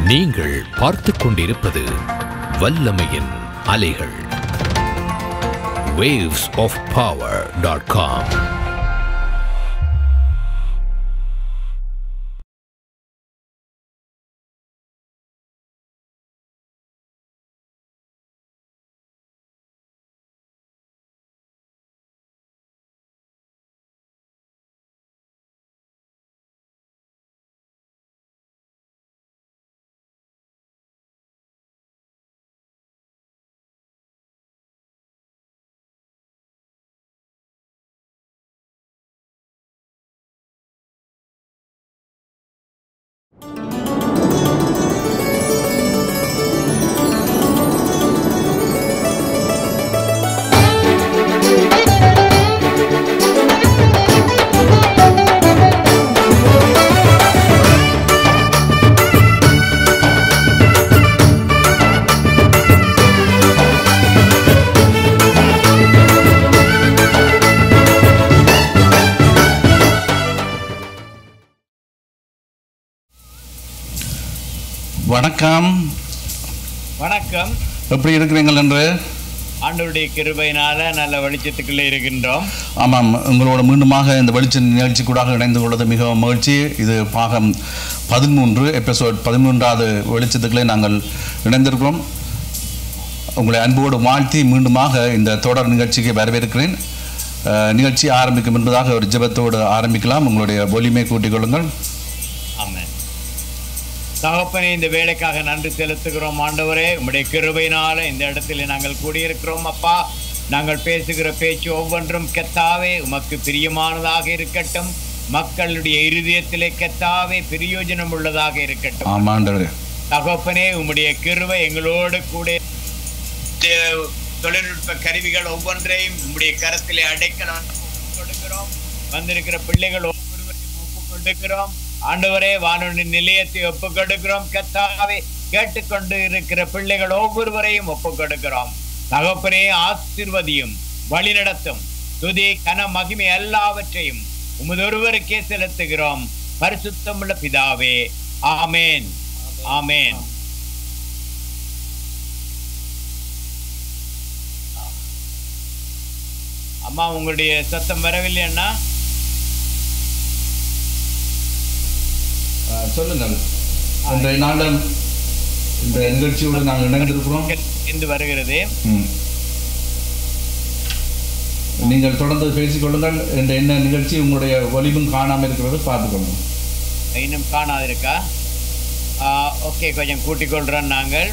நீங்கள் பார்த்துக் கொண்டிருப்பது வல்லமையின் அலைகள் waves of power.com வணக்கம் வணக்கம் எப்படி இருக்கிறீங்கள் என்று ஆண்டவருடைய கிருபையினால நல்ல வெளிச்சத்துக்குள்ளே இருக்கின்றோம் ஆமாம் உங்களோட மீண்டுமாக இந்த வெளிச்ச நிகழ்ச்சி கூட இணைந்து கொள்வது மிகவும் மகிழ்ச்சி இது பாகம் பதிமூன்று எபிசோட் பதிமூன்றாவது வெளிச்சத்துக்களே நாங்கள் இணைந்திருக்கிறோம் உங்களை அன்போடு வாழ்த்தி மீண்டுமாக இந்த தொடர் நிகழ்ச்சிக்கு வரவேற்கிறேன் அஹ், நிகழ்ச்சி ஆரம்பிக்கும் என்பதாக ஒரு ஜெபத்தோடு ஆரம்பிக்கலாம் உங்களுடைய ஒலிமை கூட்டிக் கொள்ளுங்கள் ஆமென் தகப்பனே இந்த வேலைக்காக நன்றி செலுத்துகிறோம் ஆண்டவரே உம்முடைய கிருபையினால இந்த இடத்துல நாங்கள் கூடியிருக்கிறோம் அப்பா நாங்கள் பேசுகிற பேச்சு ஒவ்வொன்றும் கெத்தாவே உமக்கு பிரியமானதாக இருக்கட்டும் மக்களுடைய இருதயத்திலே கெத்தாவே பிரயோஜனம் உள்ளதாக இருக்கட்டும் ஆமாண்டவரே தகப்பனே உம்முடைய கிருபை எங்களோடு கூட தே- தொழில்நுட்ப கருவிகள் ஒவ்வொன்றையும் உம்முடைய கரத்திலே அடைக்கலாம் கொடுக்கிறோம் வந்திருக்கிற பிள்ளைகள் ஒவ்வொருவரையும் ஒப்பு கொடுக்கிறோம் ஆண்டவரே வானொலி நிலையத்தை ஒப்பு கொடுக்கிறோம் கத்தாவே கேட்டுக்கொண்டு இருக்கிற பிள்ளைகள் ஒவ்வொருவரையும் ஒப்பு கொடுக்கிறோம் தகப்பனே ஆசிர்வதியும் வழிநடத்தும் துதி கன மகிமை எல்லாவற்றையும் உமது ஒருவருக்கே செலுத்துகிறோம் பரிசுத்தமுள்ள பிதாவே ஆமேன் ஆமேன் அம்மா உங்களுடைய சத்தம் வரவில்லை அண்ணா அஹ், சொல்லுங்கள் இன்றைய நாளில் இந்த நிகழ்ச்சியோடு நாங்கள் இணைந்திருக்கிறோம் இருந்து வருகிறது ம். நீங்கள் தொடர்ந்து பேசிக்கொள்ளுங்கள் என்ற என்ன நிகழ்ச்சி உங்களுடைய ஒலிவும் காணாமல் இருக்கிறது பார்த்துக்கொள்ளுங்க இன்னும் காணாதிருக்கா ஓகே கொஞ்சம் கூட்டிக் கொள்றோம் நாங்கள்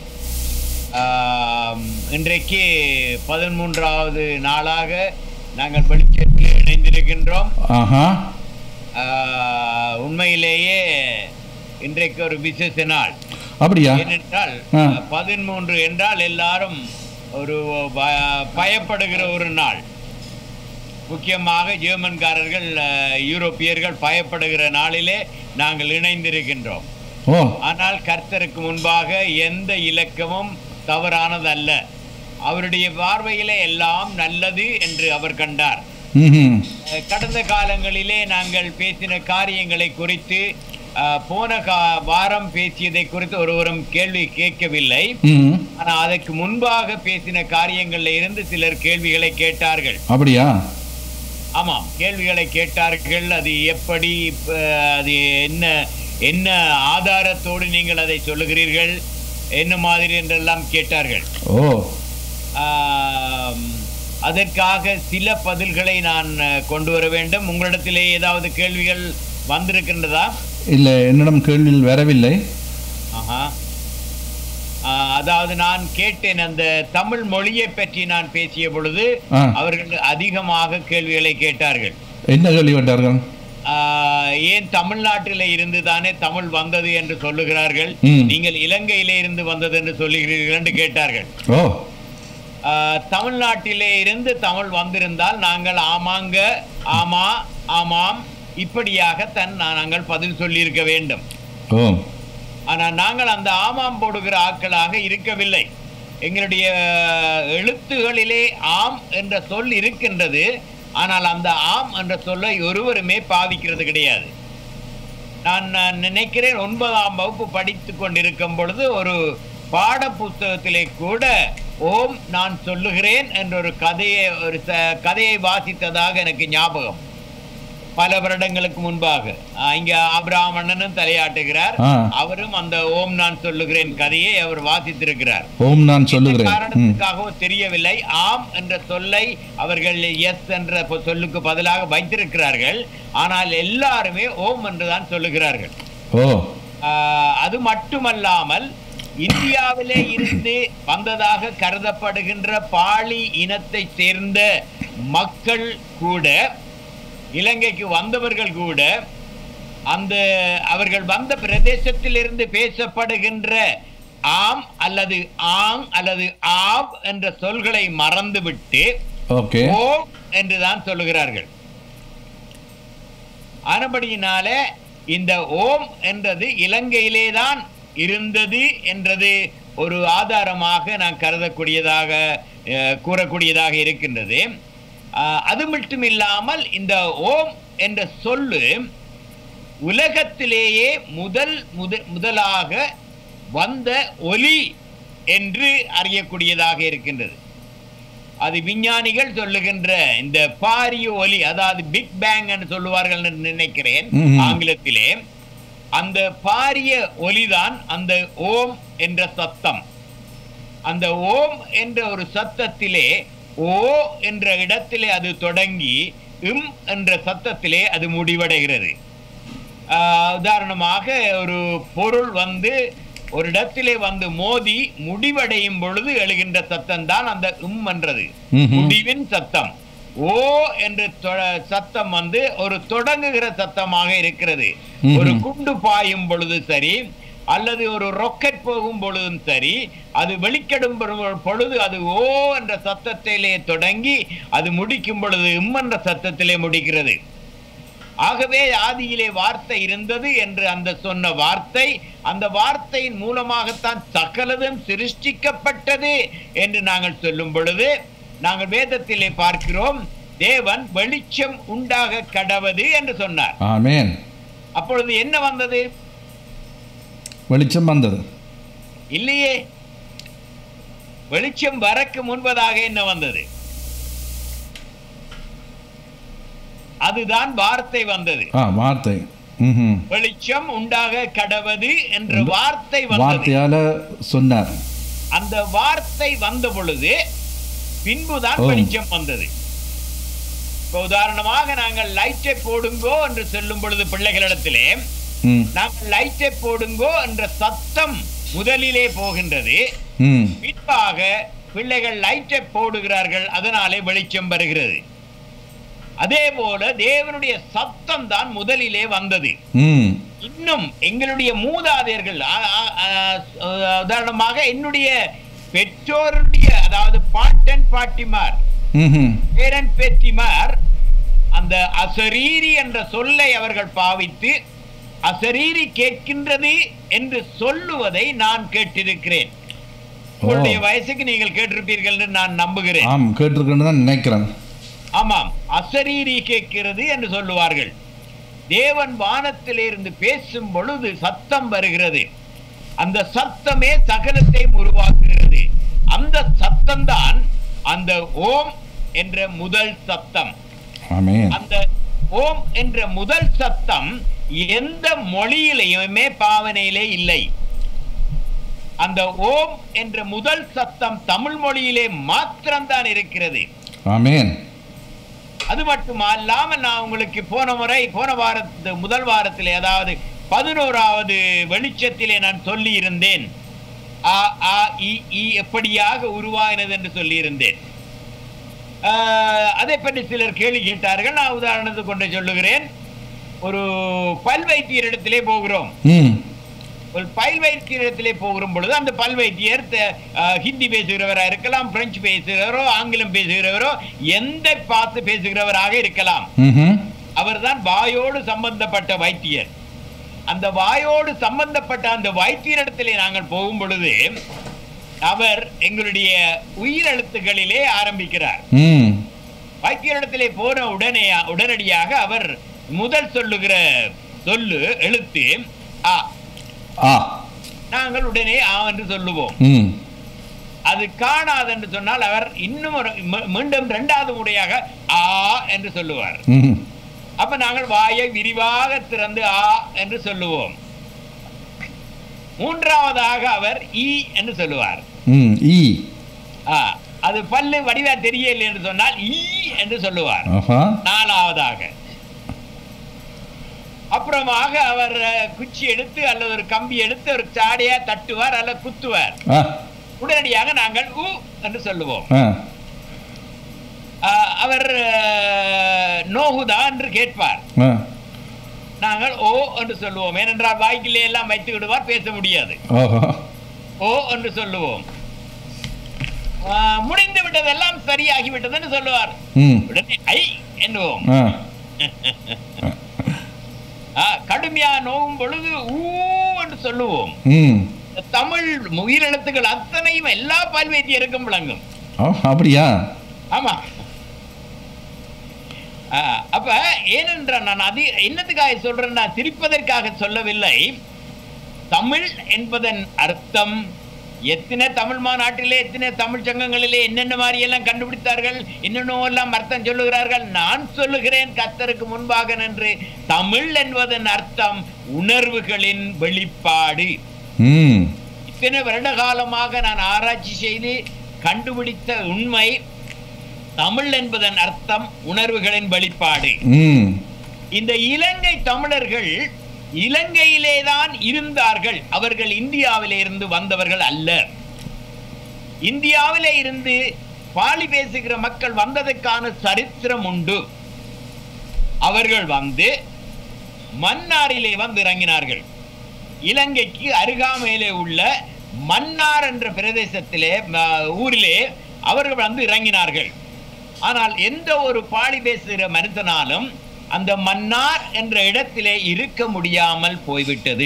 ஆம், இன்றைக்கு பதிமூன்றாவது நாளாக நாங்கள் வெளிச்சத்தில் இணைந்திருக்கின்றோம் ஆஹா ஆ, உண்மையிலேயே இன்றைக்கு ஒரு விசேஷ நாள் அப்படியா ஏனென்றால் ஆ. பதிமூன்று என்றால் எல்லாரும் ஒரு ப- பயப்படுகிற ஒரு நாள் முக்கியமாக ஜெர்மன்காரர்கள் அஹ், யூரோப்பியர்கள் பயப்படுகிற நாளிலே நாங்கள் இணைந்திருக்கின்றோம் ஓ ஆனால் கர்த்தருக்கு முன்பாக எந்த இலக்கமும் தவறானதல்ல அவருடைய பார்வையிலே எல்லாம் நல்லது என்று அவர் கண்டார் ம் அஹ், கடந்த காலங்களிலே நாங்கள் பேசின காரியங்களை குறித்து அஹ், போன கா வாரம் பேசியதை குறித்து ஒருவரும் கேள்வி கேட்கவில்லை ம் ஆனால் அதற்கு முன்பாக பேசின காரியங்கள்ல இருந்து சிலர் கேள்விகளை கேட்டார்கள் அப்படியா ஆமாம் கேள்விகளை கேட்டார்கள் அது எப்படி இப்ப, அது என்ன என்ன ஆதாரத்தோடு நீங்கள் அதை சொல்லுகிறீர்கள் என்ன மாதிரி என்றெல்லாம் கேட்டார்கள் ஓ ஆம், அதற்காக சில பதில்களை நான் அஹ், கொண்டு வர வேண்டும் உங்களிடத்திலே ஏதாவது கேள்விகள் வந்திருக்கின்றதா இல்லை என்னிடம் கேள்வியில் வரவில்லை ஆஹா ஆ, அதாவது நான் கேட்டேன் அந்த தமிழ் மொழியை பற்றி நான் பேசிய பொழுது ஆ. அவர்கள் அதிகமாக கேள்விகளை கேட்டார்கள் என்ன கேள்வி கேட்டார்கள் ஆ, ஏன் தமிழ்நாட்டில இருந்து தானே தமிழ் வந்தது என்று சொல்லுகிறார்கள் ம். நீங்கள் இலங்கையிலே இருந்து வந்தது என்று சொல்லுகிறீர்கள் என்று கேட்டார்கள் ஓ ஆ, தமிழ்நாட்டிலே இருந்து தமிழ் வந்திருந்தால் நாங்கள் ஆமாங்க ஆமா ஆமாம் இப்படியாக தன் நாங்கள் பதில் சொல்லியிருக்க வேண்டும் ஓ ஆனால் நாங்கள் அந்த ஆமாம் போடுகிற ஆட்களாக இருக்கவில்லை எங்களுடைய எழுத்துகளிலே ஆம் என்ற சொல் இருக்கின்றது ஆனால் அந்த ஆம் என்ற சொல்லை ஒருவருமே பாவிக்கிறது கிடையாது நான் நான் நினைக்கிறேன் ஒன்பதாம் வகுப்பு படித்து கொண்டிருக்கும் பொழுது ஒரு பாட புத்தகத்திலே கூட ஓம் நான் சொல்லுகிறேன் என்ற ஒரு கதையை ஒரு ச- கதையை வாசித்ததாக எனக்கு ஞாபகம் பல வருடங்களுக்கு முன்பாக ஆஹ் இங்க ஆபிராமணனும் தலையாட்டுகிறார் ஆ. அவரும் அந்த ஓம் நான் சொல்லுகிறேன் கதையை அவர் வாசித்திருக்கிறார் ஓம் நான் சொல்லுகிறேன் ம். காரணத்துக்காகவோ தெரியவில்லை ஆம் என்ற சொல்லை அவர்கள் எஸ் என்ற பொ- சொல்லுக்கு பதிலாக வைத்திருக்கிறார்கள் ஆனால் எல்லாருமே ஓம் என்றுதான் சொல்லுகிறார்கள் ஓ ஆஹ் அது மட்டுமல்லாமல் இந்தியாவிலே இருந்து வந்ததாக கருதப்படுகின்ற பாலி இனத்தை சேர்ந்த மக்கள் கூட இலங்கைக்கு வந்தவர்கள் கூட அந்த அவர்கள் வந்த பிரதேசத்திலிருந்து பேசப்படுகின்ற ஆம் அல்லது ஆங் அல்லது ஆவ் என்ற சொல்களை மறந்துவிட்டு ஓகே ஓம் என்றுதான் சொல்லுகிறார்கள் ஆனபடியினால இந்த ஓம் என்றது இலங்கையிலே தான் இருந்தது என்றது ஒரு ஆதாரமாக நான் கருதக்கூடியதாக அஹ், கூறக்கூடியதாக இருக்கின்றது அஹ், அது மட்டும் இல்லாமல் இந்த ஓம் என்ற சொல்லு உலகத்திலேயே முதல் முத முதலாக வந்த ஒலி என்று அறியக்கூடியதாக இருக்கின்றது அது விஞ்ஞானிகள் சொல்லுகின்ற இந்த பாரிய ஒலி அதாவது பிக் பேங் என்று சொல்லுவார்கள் என்று நினைக்கிறேன் ம்ஹும். ஆங்கிலத்திலே அந்த பாரிய ஒலிதான் அந்த ஓம் என்ற சத்தம் அந்த ஓம் என்ற ஒரு சத்தத்திலே ஓ என்ற இடத்திலே அது தொடங்கி இம் என்ற சத்தத்திலே அது முடிவடைகிறது ஆஹ் உதாரணமாக ஒரு பொருள் வந்து ஒரு இடத்திலே வந்து மோதி முடிவடையும் பொழுது எழுகின்ற சத்தம் தான் அந்த உம் என்றது ம்ஹும். முடிவின் சத்தம் ஓ என்ற தொ- சத்தம் வந்து ஒரு தொடங்குகிற சத்தமாக இருக்கிறது ம்ஹும். ஒரு குண்டு பாயும் பொழுது சரி அல்லது ஒரு ரொக்கெட் போகும் பொழுதும் சரி அது வெளிக்கடும் பொழு- பொழுது அது ஓ என்ற சத்தத்திலே தொடங்கி அது முடிக்கும் பொழுது உம் என்ற சத்தத்திலே முடிக்கிறது ஆகவே ஆதியிலே வார்த்தை இருந்தது என்று அந்த சொன்ன வார்த்தை அந்த வார்த்தையின் மூலமாகத்தான் சகலதும் சிருஷ்டிக்கப்பட்டது என்று நாங்கள் சொல்லும் பொழுது நாங்கள் வேதத்திலே பார்க்கிறோம் தேவன் வெளிச்சம் உண்டாக கடவது என்று சொன்னார் ஆமேன் அப்பொழுது என்ன வந்தது வெளிச்சம் வந்தது இல்லையே வெளிச்சம் வரக்கு முன்பதாக என்ன வந்தது அதுதான் வார்த்தை வந்தது ஆ வார்த்தை ம் வெளிச்சம் உண்டாக கடவது என்ற வார்த்தை வந்தது வார்த்தையால சொன்னார் அந்த வார்த்தை வந்த பொழுது பின்புதான் ஓ. வெளிச்சம் வந்தது இப்ப உதாரணமாக நாங்கள் லைட்டை போடுங்கோ என்று சொல்லும் பொழுது பிள்ளைகளிடத்திலே ம் நாங்கள் லைட்டை போடுங்கோ என்ற சத்தம் முதலிலே போகின்றது ம் பின்பாக பிள்ளைகள் லைட்டை போடுகிறார்கள் அதனாலே வெளிச்சம் வருகிறது அதே போல தேவனுடைய சத்தம் தான் முதலிலே வந்தது ம் இன்னும் எங்களுடைய மூதாதையர்கள் ஆ, ஆ, ஆ, உதாரணமாக என்னுடைய பெற்றோருடைய அதாவது பாட்டன் பாட்டிமார் ம் பேரன் பேத்திமார் அந்த அசரீரி என்ற சொல்லை அவர்கள் பாவித்து அசரீரி கேட்கின்றது என்று சொல்லுவதை நான் கேட்டிருக்கிறேன் உங்களுடைய வயசுக்கு நீங்கள் கேட்டிருப்பீர்கள் என்று நான் நம்புகிறேன் ஆம் கேட்டிருக்கேன்னு தான் நினைக்கிறேன் ஆமாம் அசரீரி கேட்கிறது என்று சொல்லுவார்கள் தேவன் வானத்திலிருந்து பேசும் பொழுது சத்தம் வருகிறது அந்த சத்தமே சகலத்தை உருவாக்குகிறது அந்த சத்தம்தான் அந்த ஓம் என்ற முதல் சத்தம் ஆமேன் அந்த ஓம் என்ற முதல் சத்தம் எந்த மொழியிலையுமே பாவனையிலே இல்லை அந்த ஓம் என்ற முதல் சத்தம் தமிழ் மொழியிலே மாத்திரம்தான் இருக்கிறது ஆமேன் அது மட்டுமா இல்லாம நான் உங்களுக்கு போன முறை போன வாரத்து முதல் வாரத்திலே அதாவது பதினோராவது வெளிச்சத்திலே நான் சொல்லி இருந்தேன் ஆ ஆ இ ஈ எப்படியாக உருவாகினது என்று சொல்லி இருந்தேன் அதை பற்றி சிலர் கேள்வி கேட்டார்கள் நான் உதாரணத்துக்கு கொண்டு சொல்லுகிறேன் ஒரு பல் வைத்தியரிடத்திலே போகிறோம் ம் ஒரு பல் வைத்தியரிடத்திலே போகிற பொழுது அந்த பல் வைத்தியர் த- அஹ், ஹிந்தி பேசுகிறவரா இருக்கலாம் பிரெஞ்சு பேசுகிறவரோ ஆங்கிலம் பேசுகிறவரோ எந்த பார்த்து பேசுகிறவராக இருக்கலாம் ம் அவர்தான் வாயோடு சம்பந்தப்பட்ட வைத்தியர் அந்த வாயோடு சம்பந்தப்பட்ட அந்த வைத்தியரிடத்திலே நாங்கள் போகும் பொழுது அவர் எங்களுடைய உயிரெழுத்துக்களிலே ஆரம்பிக்கிறார் ம் வைத்தியரிடத்திலே போன உடனே உடனடியாக அவர் முதல் சொல்லுகிற சொல்லு எழுத்து ஆ ஆ நாங்கள் உடனே ஆ என்று சொல்லுவோம் ம் அது காணாது என்று சொன்னால் அவர் இன்னும் ஒரு மீ- மீண்டும் இரண்டாவது முறையாக ஆ என்று சொல்லுவார் ம் அப்ப நாங்கள் வாயை விரிவாக திறந்து ஆ என்று சொல்லுவோம் மூன்றாவதாக அவர் ஈ என்று சொல்லுவார் ம் ஈ ஆ, அது பல்லு வடிவா தெரியல என்று சொன்னால் ஈ என்று சொல்லுவார் ஆஹா நாலாவதாக அப்புறமாக அவர் அஹ், குச்சி எடுத்து அல்லது ஒரு கம்பி எடுத்து ஒரு சாடையா தட்டுவார் அல்லது குத்துவார் ஆ உடனடியாக நாங்கள் உ என்று சொல்லுவோம் ஆ ஆஹ், அவர் அஹ், நோகுதா என்று கேட்பார் ஆ நாங்கள் ஓ என்று சொல்லுவோம் ஏனென்றால் வாய்க்கிலே எல்லாம் வைத்து விடுவார் பேச முடியாது ஓஹோ ஓ என்று சொல்லுவோம் ஆஹ், முடிந்து விட்டதெல்லாம் சரியாகி விட்டதுன்னு சொல்லுவார் ம் உடனே ஐ என்னுவோம் ஆ ஆஹ், கடுமையா நோவும் பொழுது ஊ என்று சொல்லுவோம் ம் இந்த தமிழ் உயிரெழுத்துக்கள் அத்தனையும் எல்லா பல்வேத்தியருக்கும் விளங்கும் ஓ அப்படியா ஆமா ஆஹ், அப்ப ஏனென்றால் நான் அது என்னத்துக்காக சொல்றேன் நான் சிரிப்பதற்காக சொல்லவில்லை தமிழ் என்பதன் அர்த்தம் எத்தனை தமிழ் மாநாட்டிலே எத்தனை தமிழ் சங்கங்களிலே என்னென்ன மாதிரி எல்லாம் கண்டுபிடித்தார்கள் என்னென்னோ எல்லாம் அர்த்தம் சொல்லுகிறார்கள் நான் சொல்லுகிறேன் கத்தருக்கு முன்பாக நின்று தமிழ் என்பதன் அர்த்தம் உணர்வுகளின் வெளிப்பாடு ம் இத்தனை வருட காலமாக நான் ஆராய்ச்சி செய்து கண்டுபிடித்த உண்மை தமிழ் என்பதன் அர்த்தம் உணர்வுகளின் வெளிப்பாடு ம் இந்த இலங்கை தமிழர்கள் இலங்கையிலே தான் இருந்தார்கள் அவர்கள் இந்தியாவிலே இருந்து வந்தவர்கள் அல்ல இந்தியாவிலே இருந்து பாலி பேசுகிற மக்கள் வந்ததற்கான சரித்திரம் உண்டு அவர்கள் வந்து மன்னாரிலே வந்து இறங்கினார்கள் இலங்கைக்கு அருகாமையிலே உள்ள மன்னார் என்ற பிரதேசத்திலே ம, ஊரிலே அவர்கள் வந்து இறங்கினார்கள் ஆனால் எந்த ஒரு பாலி பேசுகிற மனிதனாலும் அந்த மன்னார் என்ற இடத்திலே இருக்க முடியாமல் போய்விட்டது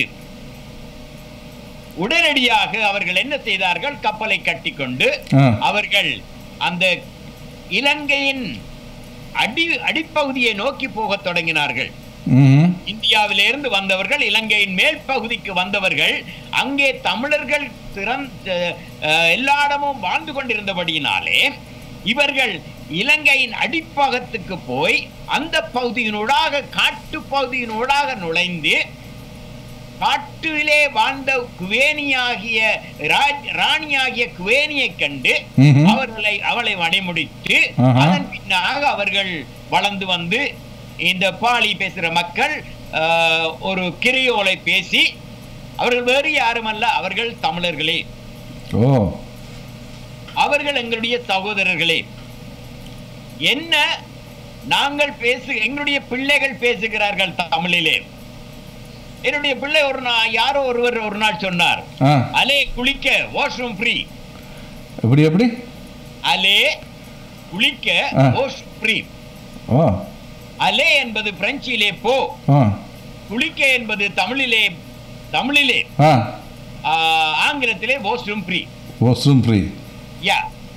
உடனடியாக அவர்கள் என்ன செய்தார்கள் கப்பலை கட்டிக்கொண்டு ஆ அவர்கள் அந்த இலங்கையின் அடி அடிப்பகுதியை நோக்கி போகத் தொடங்கினார்கள் ம் இந்தியாவிலிருந்து வந்தவர்கள் இலங்கையின் மேல் பகுதிக்கு வந்தவர்கள் அங்கே தமிழர்கள் திறந்த அஹ், எல்லா இடமும் வாழ்ந்து கொண்டிருந்தபடியினாலே இவர்கள் இலங்கையின் அடிப்பகத்துக்கு போய் அந்த பகுதியினூடாக காட்டு பகுதியினூடாக நுழைந்து காட்டிலே வாழ்ந்த குவேனியாகிய ராஜ் ராணியாகிய குவேனியை கண்டு ம்ஹும். அவர்களை அவளை வடைமுடித்து ஆஹா. அதன் பின்னாக அவர்கள் வளர்ந்து வந்து இந்த பாலி பேசுற மக்கள் ஆஹ், ஒரு கிரியோலை பேசி அவர்கள் வேறு யாருமல்ல அவர்கள் தமிழர்களே ஓ அவர்கள் எங்களுடைய சகோதரர்களே என்ன நாங்கள் பேசு எங்களுடைய பிள்ளைகள் பேசுகிறார்கள் தமிழிலே என்னுடைய பிள்ளை ஒரு நாள் யாரோ ஒருவர் ஒரு நாள் சொன்னார் ஆ அலே குளிக்க வாஷ்ரூம் ஃப்ரீ எப்படி எப்படி அலே குளிக்க ஆ. வாஷ்ரூம் ஃப்ரீ ஓ அலே என்பது பிரெஞ்சிலே போ ஆ குளிக்க என்பது தமிழிலே தமிழிலே ஆ ஆ, ஆங்கிலத்திலே வாஷ்ரூம் ஃப்ரீ வாஷ்ரூம் ஃப்ரீ யா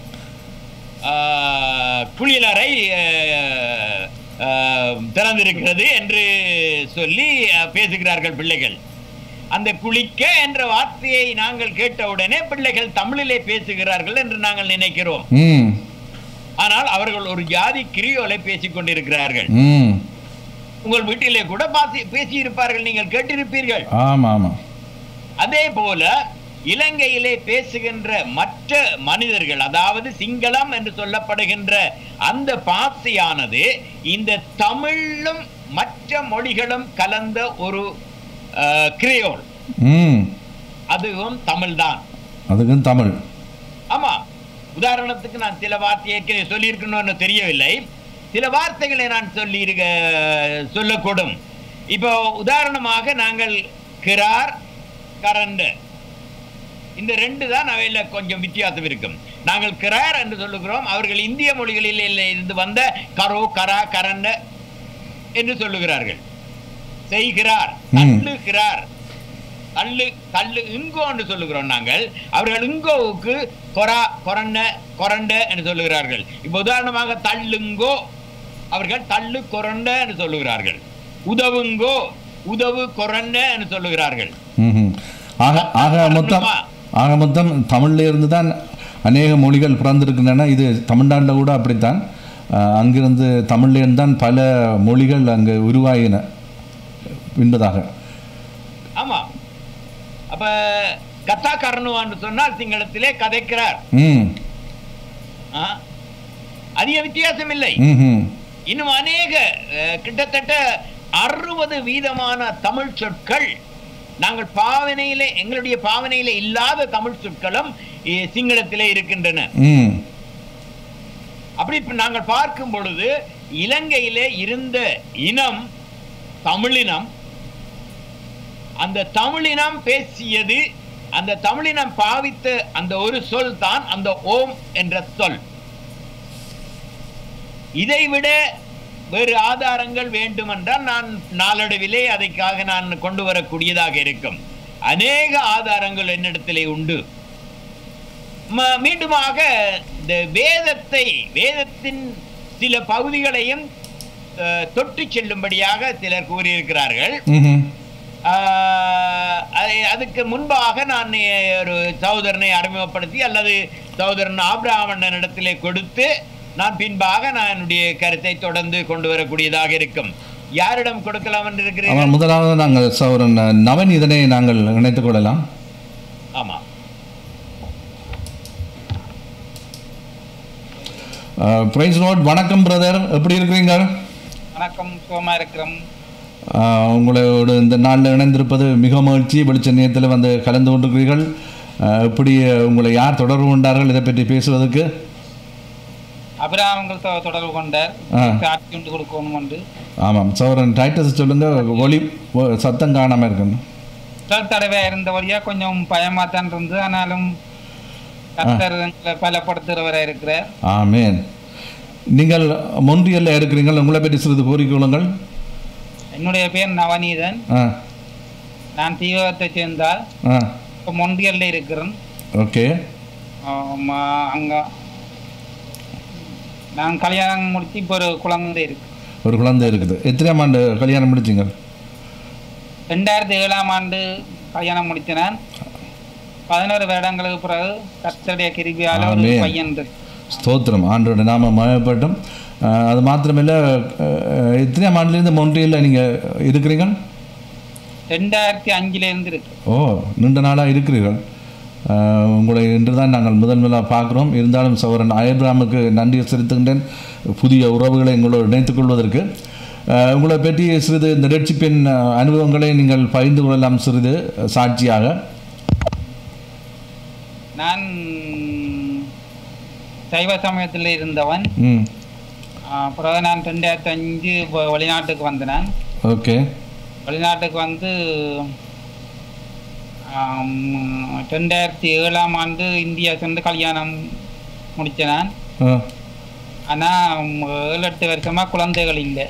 ஆஹ், குளியலறை ஆஹ், ஆஹ், திறந்திருக்கிறது என்று சொல்லி ஆஹ், பேசுகிறார்கள் பிள்ளைகள் அந்த குளிக்க என்ற வார்த்தையை நாங்கள் கேட்டவுடனே பிள்ளைகள் தமிழிலே பேசுகிறார்கள் என்று நாங்கள் நினைக்கிறோம் ம் ஆனால் அவர்கள் ஒரு ஜாதி கிரியோலை பேசிக் கொண்டிருக்கிறார்கள் ம் உங்கள் வீட்டிலே கூட பாசி பேசியிருப்பார்கள் நீங்கள் கேட்டிருப்பீர்கள் ஆமாம் ஆமாம் அதே போல இலங்கையிலே பேசுகின்ற மற்ற மனிதர்கள் அதாவது சிங்களம் என்று சொல்லப்படுகின்ற அந்த பாசையானது இந்த தமிழும் மற்ற மொழிகளும் கலந்த ஒரு அஹ், கிரியோல் ம் அதுவும் தமிழ்தான் அதுக்கும் தமிழ் ஆமா உதாரணத்துக்கு நான் சில வார்த்தை ஏற்கனவே சொல்லியிருக்கணும்னு தெரியவில்லை சில வார்த்தைகளை நான் சொல்லி இருக்க சொல்லக்கூடும் இப்போ உதாரணமாக நாங்கள் கிரார் கரண்டு இந்த ரெண்டு தான் அவையில கொஞ்சம் வித்தியாசம் இருக்கும் நாங்கள் கிரார் என்று சொல்லுகிறோம் அவர்கள் இந்திய மொழிகளில் இருந்து வந்த கரோ கரா கரண்ட என்று சொல்லுகிறார்கள் செய்கிறார் ம். தள்ளுகிறார் தள்ளு தள்ளு இங்கோ என்று சொல்லுகிறோம் நாங்கள் அவர்கள் இங்கோவுக்கு கொரா கொரண்ட கொரண்ட என்று சொல்லுகிறார்கள் இப்போ உதாரணமாக தள்ளுங்கோ அவர்கள் தள்ளு கொரண்ட என்று சொல்லுகிறார்கள் உதவுங்கோ உதவு கொரன்னு சொல்லுகிறார்கள் ம்ஹும். ஆக ஆக மொத்தம் ஆக மொத்தம் தமிழ்ல இருந்து தான் அநேக மொழிகள் பிறந்திருக்கின்றன இது தமிழ்நாட்டில் கூட அப்படித்தான் அஹ், அங்கிருந்து தமிழ்ல இருந்து தான் பல மொழிகள் அங்கு உருவாகின என்பதாக ஆமா அப்ப கத்தா கர்ணுவான்னு சொன்னால் சிங்களத்திலே கதைக்கிறார் ம் ஆ? அதிக வித்தியாசம் இல்லை ம்ஹும். இன்னும் அநேக அஹ், கிட்டத்தட்ட அறுபது வீதமான தமிழ் சொற்கள் நாங்கள் பாவனையிலே எங்களுடைய பாவனையிலே இல்லாத தமிழ் சொற்களும் இ- சிங்களத்திலே இருக்கின்றன ம் அப்படி இப்ப நாங்கள் பார்க்கும் பொழுது இலங்கையிலே இருந்த இனம் தமிழினம் அந்த தமிழினம் பேசியது அந்த தமிழினம் பாவித்த அந்த ஒரு சொல் தான் அந்த ஓம் என்ற சொல் இதைவிட வேறு ஆதாரங்கள் வேண்டுமென்றால் நான் நாளடைவிலே அதைக்காக நான் கொண்டு வரக்கூடியதாக இருக்கும் அநேக ஆதாரங்கள் என்னிடத்திலே உண்டு ம- மீண்டுமாக இந்த வேதத்தை வேதத்தின் சில பகுதிகளையும் அஹ், தொட்டு செல்லும்படியாக சிலர் கூறியிருக்கிறார்கள் ம்ஹும். ஆஹ், அதை- அதுக்கு முன்பாக நான் ஒரு சகோதரனை அறிமுகப்படுத்தி அல்லது சகோதரன் ஆபிரகாமண்ணன் இடத்திலே கொடுத்து நான் பின்பாக நான் என்னுடைய கருத்தை தொடர்ந்து கொண்டு வரக்கூடியதாக இருக்கும் யாரிடம் கொடுக்கலாம் என்று இருக்கிறீர்கள் அவன் முதலாவது நாங்கள் சௌரன் நவன் இதனை நாங்கள் இணைத்துக் கொள்ளலாம் ஆமா பிரைஸ் ரோட் வணக்கம் பிரதர் எப்படி இருக்கிறீங்க வணக்கம் சுகமா இருக்கிறோம் ஆஹ் உங்களோட இந்த நாளில் இணைந்திருப்பது மிக மகிழ்ச்சி வெளிச்ச நேரத்தில் வந்து கலந்து கொண்டிருக்கிறீர்கள் ஆஹ் எப்படி உங்களை யார் தொடர்பு கொண்டார்கள் இதை பற்றி பேசுவதற்கு அபிராமங்கள் தொ- தொடர்பு கொண்டார் ஆ. சாட்சி உண்டு கொடுக்கணும் என்று ஆமாம் சௌரன் டைட்டஸ் சொல்லுங்க ஒளி ஒ- சத்தம் காணாமல் இருக்கணும் முதல் தடவை இருந்தபடியா கொஞ்சம் பயமா தான் இருந்தது ஆனாலும் கர்த்தர் எங்களை பலப்படுத்துகிறவரா இருக்கிறார் ஆமேன் நீங்கள் மொன்றியல்ல இருக்கிறீங்கள் உங்களை பற்றி சிறிது கூறிக்கொள்ளுங்கள் என்னுடைய பேர் நவநீதன் ஆ நான் தீவிரத்தை சேர்ந்தால் ஆ இப்போ மொன்றியல்ல இருக்கிறேன் ஓகே ஆமா, அங்க நான் கல்யாணம் முடிச்சு இப்போ ஒரு குழந்தை இருக்கு ஒரு குழந்தை இருக்குது எத்தனையாம் ஆண்டு கல்யாணம் முடிச்சிங்க ரெண்டாயிரத்தி ஏழாம் ஆண்டு கல்யாணம் முடிச்ச நான் பதினோரு வருடங்களுக்கு பிறகு கர்த்தருடைய கிருபியால ஒரு ஆமென். பையன் இருக்கு ஸ்தோத்திரம் ஆண்டோட நாம மயப்பட்டும் அது மாத்திரமில்ல அஹ், எத்தனையாம் ஆண்டுலேருந்து மொன்றியல்ல நீங்கள் இருக்கிறீங்க ரெண்டாயிரத்தி அஞ்சுல இருந்து இருக்கு ஓ நீண்ட நாளாக இருக்கிறீர்கள் அஹ், உங்களை இன்று தான் நாங்கள் முதல் முதலாக பார்க்குறோம் இருந்தாலும் சௌரன் அயபிராமுக்கு நன்றி செலுத்துகின்றேன் புதிய உறவுகளை எங்களோடு இணைத்துக் கொள்வதற்கு அஹ், உங்களை பற்றி சிறிது இந்த ரட்சிப்பின் அஹ், அனுபவங்களை நீங்கள் பகிர்ந்து கொள்ளலாம் சிறிது அஹ், சாட்சியாக நான் சைவ சமயத்தில் இருந்தவன் ம் ஆஹ் பிறகு நான் ரெண்டாயிரத்தி அஞ்சு வ- வெளிநாட்டுக்கு வந்தேன் ஓகே வெளிநாட்டுக்கு வந்து ஆம், ரெண்டாயிரத்தி ஏழாம் ஆண்டு இந்தியா சென்று கல்யாணம் முடித்தேன் நான் ஆ ஆனால் ஏழு எட்டு வருஷமாக குழந்தைகள் இல்லை